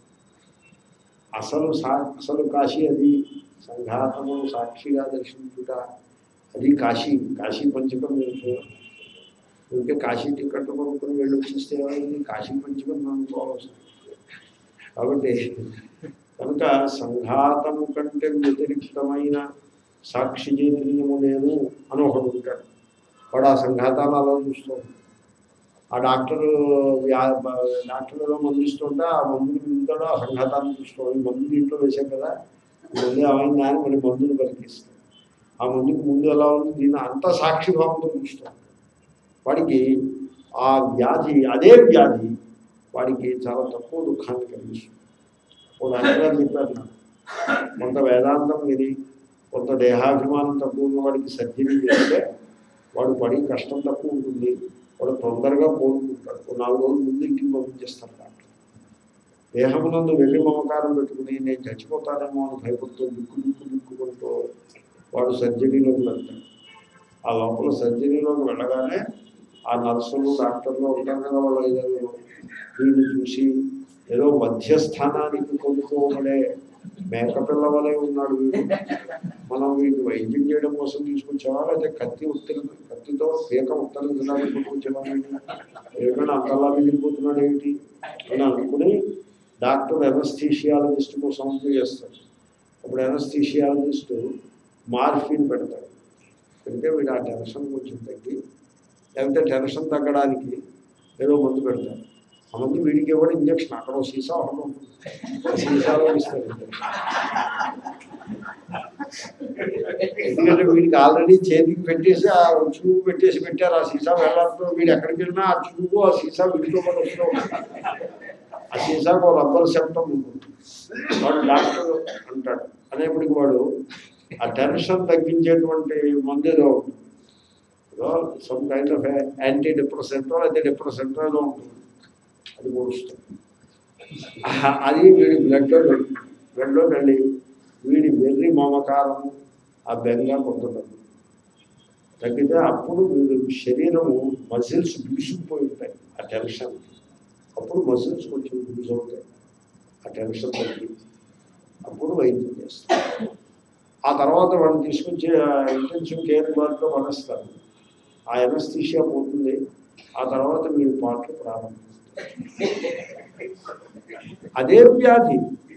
అసలు సా అసలు కాశీ అది సంఘాతము సాక్షిగా దర్శించుట అది కాశీ కాశీ పంచకం మీకు ఇంకే కాశీ టికెట్ కొనుక్కొని వెళ్ళి వచ్చేస్తే ఏమైంది కాశీ పంచకం అనుకోవాల్సి కాబట్టి కనుక సంఘాతము కంటే వ్యతిరిక్తమైన సాక్షి చైతన్యము నేను అని ఒకడు ఉంటాడు వాడు ఆ సంఘాతాన్ని అలా చూస్తూ ఉంటాడు. ఆ డాక్టర్ వ్యా డాక్టర్ ఏదో మందు ఇస్తుంటే ఆ మందుని మింగుతాడు ఆ సంఘాతాన్ని చూస్తూ ఈ మందు ఇంట్లో వేసాం కదా ఈ మందు ఏమైందా అని మళ్ళీ మందుని పరికిస్తాడు ఆ మందుకి ముందు ఎలా ఉంది దీన్ని అంతా సాక్షిభావంతో చూస్తాడు వాడికి ఆ వ్యాధి అదే వ్యాధి వాడికి చాలా తక్కువ దుఃఖాన్ని కలిగిస్తుంది ఓ డాక్టర్ గారు చెప్పారు నాకు కొంత వేదాంతం విని కొంత దేహాభిమానం తక్కువ ఉన్న వాడికి సర్జరీ చేస్తే వాడు పడి కష్టం తక్కువ ఉంటుంది వాడు తొందరగా కోలుకుంటాడు ఒక నాలుగు రోజులు ముందు ఇంటికి పంపించేస్తారు డాక్టర్ దేహమునందు వెళ్ళి మమకారం పెట్టుకుని నేను చచ్చిపోతానేమో అని భయపడుతూ దిక్కు దిక్కు దిక్కుకుంటూ వాడు సర్జరీలోకి వెళ్తాడు ఆ లోపల సర్జరీలోకి వెళ్ళగానే ఆ నర్సులు డాక్టర్లు ఉంటారు కదా వాళ్ళు ఐదారు వీడిని చూసి ఏదో మధ్యస్థానానికి కొనుక్కోబడే మేకపిల్ల వలె ఉన్నాడు వీడు మనం వీడిని వైద్యం చేయడం కోసం తీసుకొచ్చావా లేకపోతే కత్తి ఉత్తరి కత్తితో పీక ఉత్తరించడానికి కొనుక్కొచ్చావా ఏమైనా అంతలా మిగిలిపోతున్నాడు ఏమిటి అని అనుకుని డాక్టర్ ఎనస్థీషియాలజిస్ట్ కోసం అప్లై చేస్తాడు అప్పుడు ఎనస్థీషియాలజిస్ట్ మార్ఫిన్ పెడతాడు పెడితే వీడు ఆ టెన్షన్ కొంచెం తగ్గి లేకపోతే టెన్షన్ తగ్గడానికి ఏదో మందు పెడతాడు ఆ మందు వీడికి ఇవ్వడం ఇంజక్షన్ అక్కడ ఓ సీసా ఒకటి ఉంటుంది ఆ సీసాలో ఇస్తారు ఇంజక్షన్ ఎందుకంటే వీడికి ఆల్రెడీ చేతికి పెట్టేసి ఆ చూపు పెట్టేసి పెట్టారు ఆ సీసా వెళ్ళడంతో వీడు ఎక్కడికి వెళ్ళినా ఆ చూపు ఆ సీసా వీడితో పాటు వస్తూ ఉంటుంది ఆ సీసాకు ఒక రబ్బర్ శబ్దం ఉంటుంది వాడు డాక్టర్ అంటాడు అనేప్పటికి వాడు ఆ టెన్షన్ తగ్గించేటువంటి మందు ఏదో ఉంటుంది సమ్ కైండ్ ఆఫ్ యాంటీ డిప్రెసెంటో అయితే డిప్రెసెంటో ఏదో ఉంటుంది అది పొడుస్తుంది అది వీడి బ్లడ్లో బ్లడ్లో వెళ్ళి వీడి వెర్రి మమకారము ఆ బెంగ పొందడం తగ్గితే అప్పుడు వీడి శరీరము మజిల్స్ బిగుసుకుపోయి ఉంటాయి ఆ టెన్షన్ అప్పుడు మజిల్స్ కొంచెం లూజ్ అవుతాయి ఆ టెన్షన్ తగ్గి అప్పుడు వైద్యం చేస్తారు ఆ తర్వాత వాడిని తీసుకొచ్చి ఇంటెన్సివ్ కేర్ వారితో పనిస్తారు ఆ ఎనస్థీషియా పోతుంది ఆ తర్వాత మీరు పాటలు ప్రారంభిస్తారు అదే వ్యాధి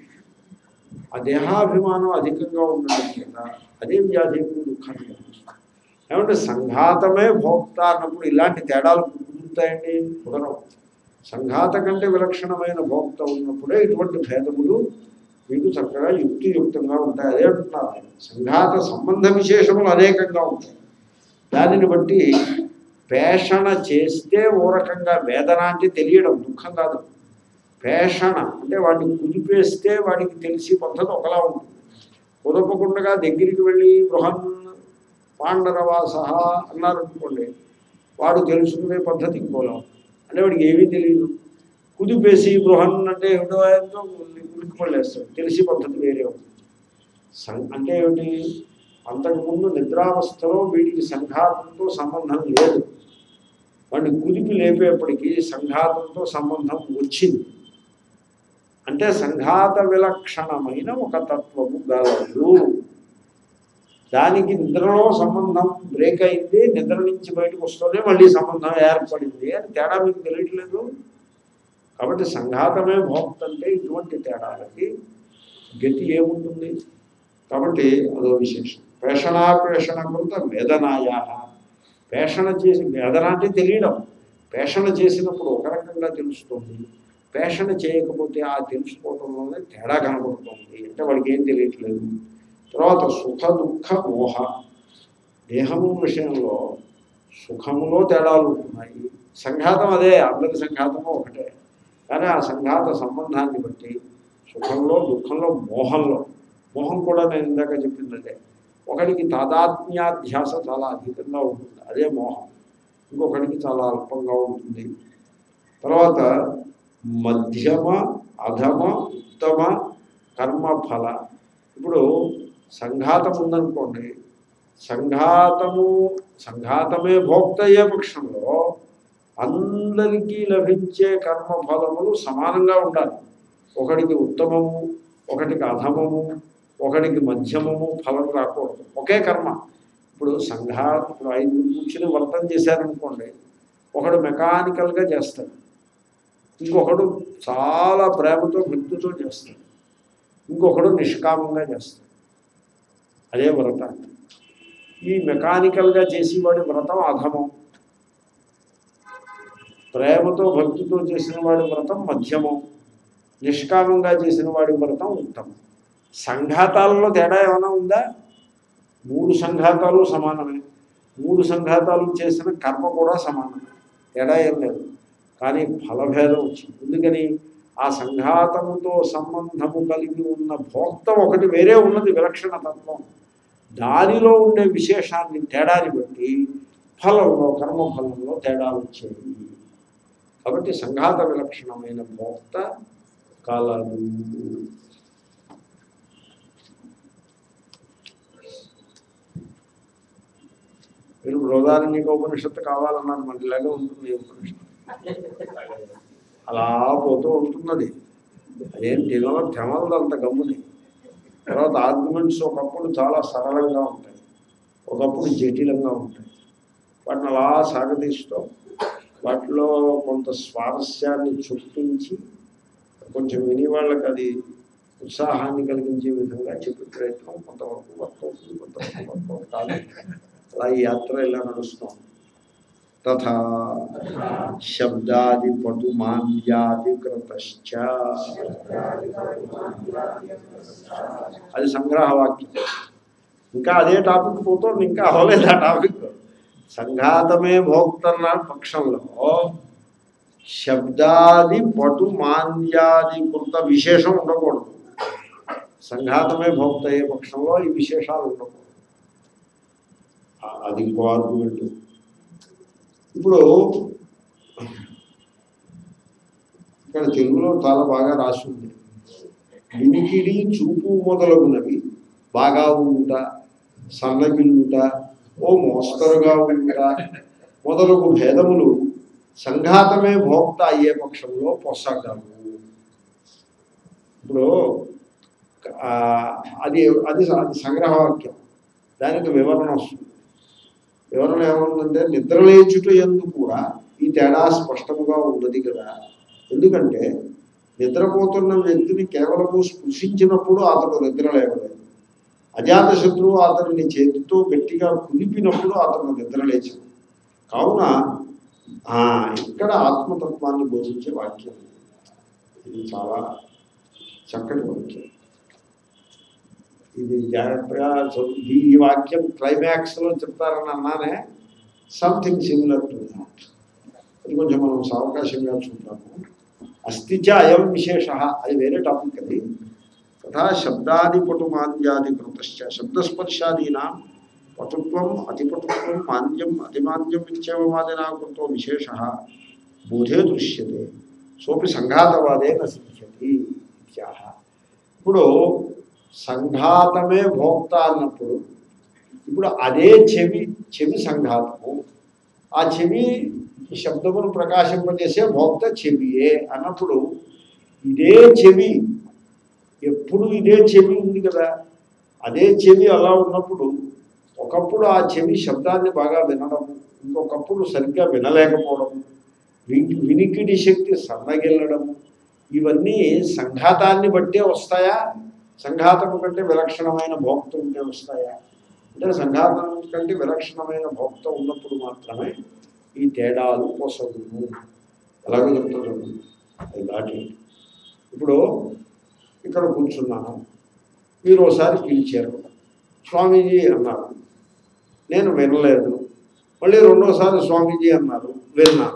ఆ దేహాభిమానం అధికంగా ఉండడం చేత అదే వ్యాధి ఎక్కువ దుఃఖాన్ని కలిగిస్తుంది ఏమంటే సంఘాతమే భోక్త అన్నప్పుడు ఇలాంటి తేడాలు కుదురుతాయండి కుదరవు సంఘాత కంటే విలక్షణమైన భోక్త ఉన్నప్పుడే ఇటువంటి భేదములు మీకు చక్కగా యుక్తియుక్తంగా ఉంటాయి అదే అంటున్నారు ఆయన. సంఘాత సంబంధ విశేషములు అనేకంగా ఉంటాయి దానిని బట్టి పేషణ చేస్తే ఓ రకంగా వేదన అంటే తెలియడం దుఃఖం కాదు పేషణ అంటే వాడిని కుదిపేస్తే వాడికి తెలిసి పద్ధతి ఒకలా ఉంటుంది కుదపకుండా దగ్గరికి వెళ్ళి బృహన్ పాండరవాస అన్నారనుకోండి వాడు తెలుసుకునే పద్ధతి ఇంకోలా ఉంటుంది. అంటే వాడికి ఏమీ తెలియదు కుదిపేసి బృహన్ అంటే ఏమిటో ఎంతో ఉలిక్కిపడేస్తాడు తెలిసి పద్ధతి వేరే ఉంటుంది సం- అంటే ఏమిటి అంతకుముందు నిద్రావస్థలో వీడికి సంఘాతంతో సంబంధం లేదు వాడిని కుదిపి లేపేప్పటికీ సంఘాతంతో సంబంధం వచ్చింది అంటే సంఘాత విలక్షణమైన ఒక తత్వము గలదు దానికి నిద్రలో సంబంధం బ్రేక్ అయింది నిద్ర నుంచి బయటకు వస్తూనే మళ్ళీ సంబంధం ఏర్పడింది అని తేడా మీకు తెలియట్లేదు కాబట్టి సంఘాతమే భోక్త అంటే ఇటువంటి తేడాలకి గతి ఏముంటుంది కాబట్టి అదో విశేషం పేషణాపేషణ కృత వేదనాయా పేషణ చేసి వేదన అంటే తెలియడం పేషణ చేసినప్పుడు ఒక రకంగా తెలుస్తుంది పేషణ చేయకపోతే ఆ తెలుసుకోవడంలోనే తేడా కనబడుతుంది అంటే వాడికి ఏం తెలియట్లేదు తర్వాత సుఖ దుఃఖ మోహ దేహము విషయంలో సుఖములో తేడాలు ఉంటున్నాయి సంఘాతం అదే అందరి సంఘాతము ఒకటే కానీ ఆ సంఘాత సంబంధాన్ని బట్టి సుఖంలో దుఃఖంలో మోహంలో మోహం కూడా నేను ఇందాక చెప్పింది అదే ఒకడికి తాదాత్మ్యాధ్యాస చాలా అధికంగా ఉంటుంది అదే మోహం ఇంకొకడికి చాలా అల్పంగా ఉంటుంది తర్వాత మధ్యమ అధమ ఉత్తమ కర్మఫల ఇప్పుడు సంఘాతం ఉందనుకోండి సంఘాతము సంఘాతమే భోక్త అయ్యే పక్షంలో అందరికీ లభించే కర్మఫలములు సమానంగా ఉండాలి ఒకడికి ఉత్తమము ఒకటికి అధమము ఒకడికి మధ్యమము ఫలం రాకూడదు ఒకే కర్మ ఇప్పుడు సంఘా ఇప్పుడు ఐదు కూర్చుని వ్రతం చేశారనుకోండి ఒకడు మెకానికల్గా చేస్తాడు ఇంకొకడు చాలా ప్రేమతో భక్తితో చేస్తాడు ఇంకొకడు నిష్కామంగా చేస్తాడు అదే వ్రతం ఈ మెకానికల్గా చేసేవాడి వ్రతం అధమం ప్రేమతో భక్తితో చేసిన వాడి వ్రతం మధ్యమం నిష్కామంగా చేసిన వాడి వ్రతం ఉత్తమం సంఘాతాలలో తేడా ఏమైనా ఉందా మూడు సంఘాతాలు సమానమే మూడు సంఘాతాలు చేసిన కర్మ కూడా సమానమే తేడా ఏం లేదు కానీ ఫలభేదం వచ్చింది ఎందుకని ఆ సంఘాతముతో సంబంధము కలిగి ఉన్న భోక్త ఒకటి వేరే ఉన్నది విలక్షణ తత్వం దానిలో ఉండే విశేషాన్ని తేడాని బట్టి ఫలంలో కర్మఫలంలో తేడాలు వచ్చాయి కాబట్టి సంఘాత విలక్షణమైన భోక్త కలదు మీరు బృహదారణ్యక ఉపనిషత్తు కావాలన్నారు మనకి ఇలాగే ఉంటుంది ఈ ఉపనిషత్తు అలా పోతూ ఉంటున్నది అదేం దిగలో తెమలదు అంత గమ్ముని తర్వాత ఆర్గ్యుమెంట్స్ ఒకప్పుడు చాలా సరళంగా ఉంటాయి ఒకప్పుడు జటిలంగా ఉంటాయి వాటిని అలా సాగతీస్తూ వాటిలో కొంత స్వారస్యాన్ని చొప్పించి కొంచెం విని వాళ్ళకి అది ఉత్సాహాన్ని కలిగించే విధంగా చెప్పే ప్రయత్నం కొంతవరకు వర్క్ అవుతుంది కొంతవరకు వర్క్ అవుతుంది కాదు అలా ఈ యాత్ర ఇలా నడుస్తాం తథా శబ్దాది పటు మాంద్యాది కృతశ్చ అది సంగ్రహవాక్యం ఇంకా అదే టాపిక్ పోతుంది ఇంకా అవ్వలేదు ఆ టాపిక్ సంఘాతమే భోక్తన్న పక్షంలో శబ్దాది పటు మాంద్యాది కృత విశేషం ఉండకూడదు సంఘాతమే భోక్త అయ్యే పక్షంలో ఈ విశేషాలు ఉండకూడదు ఆ- అది ఇంకో ఆర్గ్యుమెంట్ ఇప్పుడు ఇక్కడ తెలుగులో చాలా బాగా రాసి ఉంది వినికిడి చూపు మొదలగునవి బాగా ఉంట సన్నగిల్లుట ఓ మోస్తరుగా ఉంట మొదలగు భేదములు సంఘాతమే భోక్త అయ్యే పక్షంలో పొసగలవు ఇప్పుడు ఆ, అది అది అది సంగ్రహవాక్యం దానికి వివరణ వస్తుంది వివరణ ఏముందంటే నిద్రలేచుట ఎందు కూడా ఈ తేడా స్పష్టముగా ఉన్నది కదా ఎందుకంటే నిద్రపోతున్న వ్యక్తిని కేవలము స్పృశించినప్పుడు అతడు నిద్ర లేవలేదు అజాత శత్రువు అతనిని చేతితో గట్టిగా కుదిపినప్పుడు అతను నిద్రలేచాడు కావున ఆ, ఇక్కడ ఆత్మతత్వాన్ని బోధించే వాక్యం ఇది చాలా చక్కటి వాక్యం ఇది జాగ్రత్తగా చదువు. ఈ ఈ వాక్యం క్లైమాక్స్ లో చెప్తారని అన్నానే సంథింగ్ సిమిలర్ టు దాట్ అది కొంచెం మనం సావకాశంగా చూద్దాము అస్థిచ అయం విశేష అది వేరే టాపిక్ అది తథా శబ్దాది పటు మాంద్యాది కృతశ్చ శబ్దస్పర్శాదీనా పటుత్వం అతిపటుత్వం మాంద్యం అతిమాంద్యం ఇత్యేవమాదినా కృతో విశేష బోధే దృశ్యతే సోపి సంఘాతవాదే నశిష్యతి ఇత్యాహ ఇప్పుడు సంఘాతమే భోక్త అన్నప్పుడు ఇప్పుడు అదే చెవి చెవి సంఘాతము ఆ చెవి ఈ శబ్దమును ప్రకాశింపజేసే భోక్త చెవియే అన్నప్పుడు ఇదే చెవి ఎప్పుడు ఇదే చెవి ఉంది కదా అదే చెవి అలా ఉన్నప్పుడు ఒకప్పుడు ఆ చెవి శబ్దాన్ని బాగా వినడం ఇంకొకప్పుడు సరిగ్గా వినలేకపోవడం వి- వినికిడి శక్తి సన్నగిల్లడం ఇవన్నీ సంఘాతాన్ని బట్టే వస్తాయా సంఘాతము కంటే విలక్షణమైన భోక్త ఉంటే వస్తాయా అంటే సంఘాతం కంటే విలక్షణమైన భోక్త ఉన్నప్పుడు మాత్రమే ఈ తేడాలు పోసగును అలాగే చెప్తున్నాను అది దాటి ఇప్పుడు ఇక్కడ కూర్చున్నాను మీరు ఒకసారి పిలిచారు స్వామీజీ అన్నారు నేను వినలేదు మళ్ళీ రెండోసారి స్వామీజీ అన్నారు విన్నాను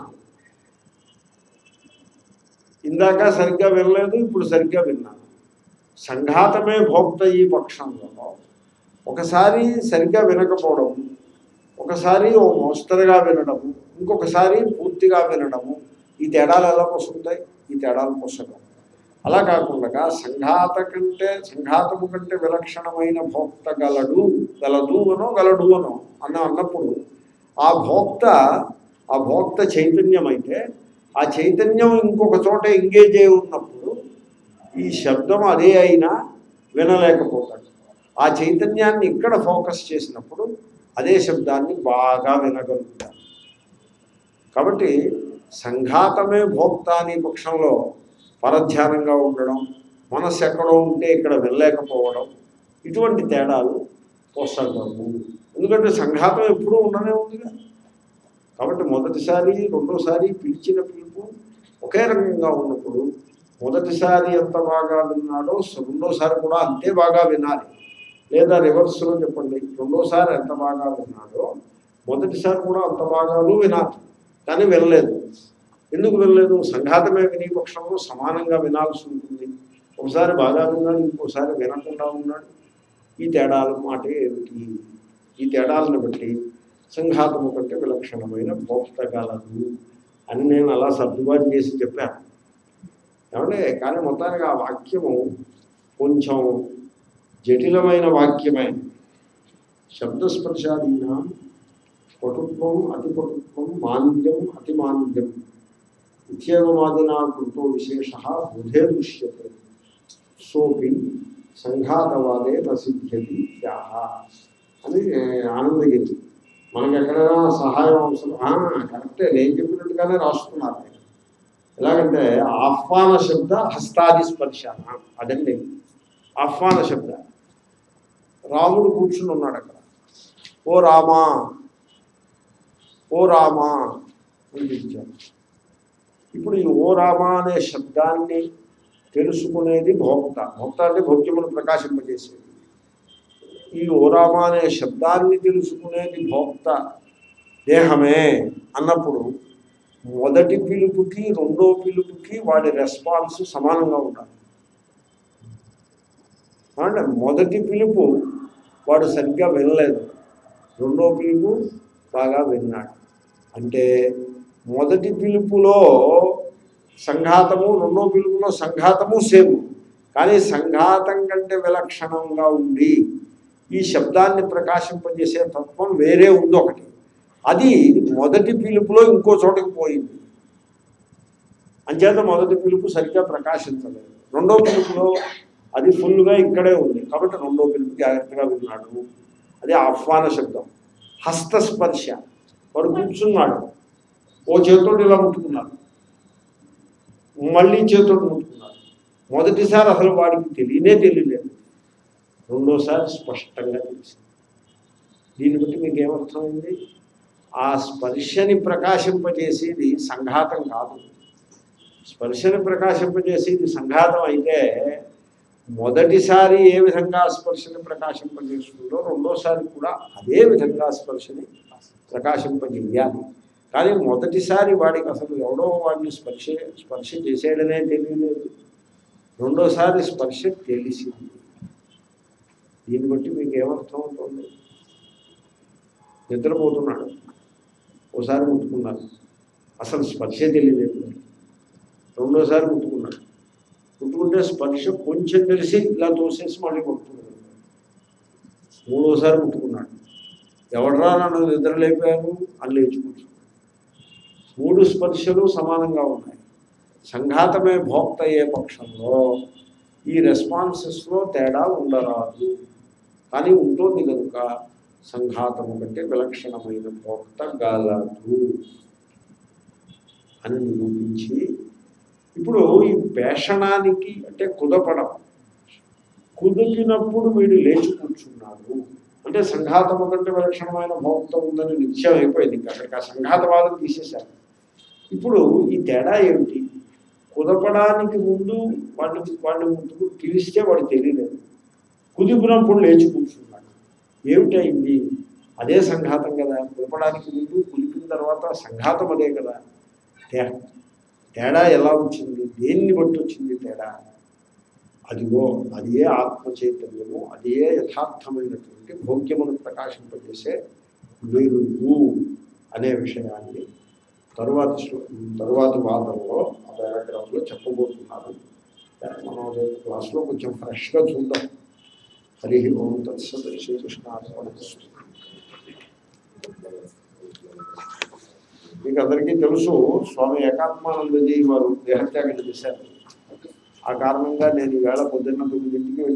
ఇందాక సరిగ్గా వినలేదు ఇప్పుడు సరిగ్గా విన్నాను సంఘాతమే భోక్త ఈ పక్షంలో ఒకసారి సరిగ్గా వినకపోవడం ఒకసారి ఓ మోస్తరుగా వినడము ఇంకొకసారి పూర్తిగా వినడము ఈ తేడాలు ఎలా వస్తుంటాయి ఈ తేడాలు పుస్తకం అలా కాకుండా సంఘాత కంటే సంఘాతము కంటే విలక్షణమైన భోక్త గలడు గలదు అనో గలడు అనో అన్న అన్నప్పుడు ఆ భోక్త ఆ భోక్త చైతన్యం అయితే ఆ చైతన్యం ఇంకొక చోట ఎంగేజ్ అయి ఉన్నప్పుడు ఈ శబ్దం అదే అయినా వినలేకపోతాడు ఆ చైతన్యాన్ని ఇక్కడ ఫోకస్ చేసినప్పుడు అదే శబ్దాన్ని బాగా వినగలుగుతాడు కాబట్టి సంఘాతమే భోక్త అనే పక్షంలో పరధ్యానంగా ఉండడం మనస్సు ఎక్కడో ఉంటే ఇక్కడ వెళ్ళలేకపోవడం ఇటువంటి తేడాలు పోసాగము ఎందుకంటే సంఘాతం ఎప్పుడూ ఉండనే ఉందిగా కాబట్టి మొదటిసారి రెండోసారి పిలిచిన పిలుపు ఒకే రకంగా ఉన్నప్పుడు మొదటిసారి ఎంత బాగా విన్నాడో రెండోసారి కూడా అంతే బాగా వినాలి లేదా రివర్స్లో చెప్పండి రెండోసారి ఎంత బాగా విన్నాడో మొదటిసారి కూడా అంత బాగాను వినాలి కానీ వినలేదు ఎందుకు వినలేదు సంఘాతమే వినే పక్షంలో సమానంగా వినాల్సి ఉంటుంది ఒకసారి బాగా విన్నాడు ఇంకోసారి వినకుండా ఉన్నాడు ఈ తేడాల మాట ఏమిటి ఈ తేడాలను బట్టి సంఘాతము కంటే విలక్షణమైన భోక్త గలదు అని నేను అలా సర్దుబాటు చేసి చెప్పాను ఏమంటే కానీ మొత్తానికి ఆ వాక్యము కొంచెం జటిలమైన వాక్యమే శబ్దస్పర్శాదీనా పటుత్వం అతి పటుత్వం మాంద్యం అతి మాంద్యం ఇత్యేవమాదినా కృతో విశేష బుధే దృశ్యతే సోపి సంఘాతవాదే ప్రసిద్ధ్యతి యాహ అని ఏ, ఆనందగిరి మనకి ఎక్కడైనా సహాయం అవసరం ఆ, కరెక్టే నేను చెప్పినట్టుగానే రాస్తున్నారు ఆయన. ఎలాగంటే ఆహ్వాన శబ్ద హస్తాది స్పర్శ అదండి ఆహ్వాన శబ్ద రాముడు కూర్చుని ఉన్నాడు అక్కడ ఓ రామా ఓ రామా అని పిలిచాడు ఇప్పుడు ఈ ఓ రామా అనే శబ్దాన్ని తెలుసుకునేది భోక్త భోక్త అంటే భోగ్యమును ప్రకాశింపజేసేది ఈ ఓ రామా అనే శబ్దాన్ని తెలుసుకునేది భోక్త దేహమే అన్నప్పుడు మొదటి పిలుపుకి రెండో పిలుపుకి వాడి రెస్పాన్స్ సమానంగా ఉండాలి అంటే మొదటి పిలుపు వాడు సరిగ్గా వినలేదు రెండో పిలుపు బాగా విన్నాడు అంటే మొదటి పిలుపులో సంఘాతము రెండో పిలుపులో సంఘాతము సేమ్ కానీ సంఘాతం కంటే విలక్షణంగా ఉండి ఈ శబ్దాన్ని ప్రకాశింపజేసే తత్వం వేరే ఉంది ఒకటి అది మొదటి పిలుపులో ఇంకో చోటకి పోయింది అంచేత మొదటి పిలుపు సరిగ్గా ప్రకాశించలేదు రెండో పిలుపులో అది ఫుల్గా ఇక్కడే ఉంది కాబట్టి రెండో పిలుపు జాగ్రత్తగా విన్నాడు అది ఆహ్వాన శబ్దం హస్తస్పర్శ వాడు కూర్చున్నాడు ఓ చేతితోటి ఇలా ముట్టుకున్నాడు మళ్ళీ చేతితోటి ముట్టుకున్నాడు మొదటిసారి అసలు వాడికి తెలియనే తెలియలేదు రెండోసారి స్పష్టంగా తెలిసింది దీన్ని బట్టి మీకు ఏమర్థమైంది ఆ స్పర్శని ప్రకాశింపజేసేది సంఘాతం కాదు స్పర్శని ప్రకాశింపజేసేది సంఘాతం అయితే మొదటిసారి ఏ విధంగా స్పర్శని ప్రకాశింపజేస్తుందో రెండోసారి కూడా అదే విధంగా స్పర్శని ప్రకాశింపజేయాలి కానీ మొదటిసారి వాడికి అసలు ఎవడో వాడిని స్పర్శ స్పర్శ చేసేయడనే తెలియలేదు రెండోసారి స్పర్శ తెలిసింది దీన్ని బట్టి మీకు ఏమర్థం అవుతుంది నిద్రపోతున్నాడు ఓసారి ముట్టుకున్నాడు అసలు స్పర్శ తెలియలేదు రెండోసారి ముట్టుకున్నాడు ముట్టుకుంటే స్పర్శ కొంచెం తెలిసి ఇలా తోసేసి మళ్ళీ కొట్టుకున్నాడు మూడోసారి ముట్టుకున్నాడు ఎవడరా నన్ను నిద్ర లేపారు అని లేచి కూర్చున్నాడు మూడు స్పర్శలు సమానంగా ఉన్నాయి సంఘాతమే భోక్త అయ్యే పక్షంలో ఈ రెస్పాన్సెస్లో తేడా ఉండరాదు కానీ ఉంటుంది కనుక సంఘాతము కంటే విలక్షణమైన భోక్త గలదు అని నిరూపించి ఇప్పుడు ఈ పేషణానికి అంటే కుదపడం కుదిపినప్పుడు వీడు లేచి కూర్చున్నాడు అంటే సంఘాతము కంటే విలక్షణమైన భోక్త ఉందని నిత్యం అయిపోయింది ఇంకా అక్కడికి ఆ సంఘాతవాదం తీసేశారు ఇప్పుడు ఈ తేడా ఏమిటి కుదపడానికి ముందు వాడిని వాడిని ముందుకు పిలిస్తే వాడు తెలియలేదు కుదిపినప్పుడు లేచి కూర్చున్నాడు ఏమిటైంది అదే సంఘాతం కదా కుదపడానికి ముందు కుదిపిన తర్వాత సంఘాతం అదే కదా తే తేడా ఎలా వచ్చింది దేన్ని బట్టి వచ్చింది తేడా అదిగో అదే ఆత్మ చైతన్యము అదే యథార్థమైనటువంటి భోగ్యమును ప్రకాశింపజేసే వెలుగు అనే విషయాన్ని తరువాత శ్లో- తరువాతి వాదంలో ఆ పారాగ్రాఫ్లో చెప్పబోతున్నారు దాన్ని మనం రేపు క్లాస్లో కొంచెం ఫ్రెష్గా చూద్దాం హరి ఓం తత్సత్ శ్రీకృష్ణ అర్పణమస్తు. మీకు అందరికీ తెలుసు స్వామి ఏకాత్మానందజీ వారు దేహత్యాగం చేశారు ఆ కారణంగా నేను ఈవేళ పొద్దున్న తొమ్మిదింటికి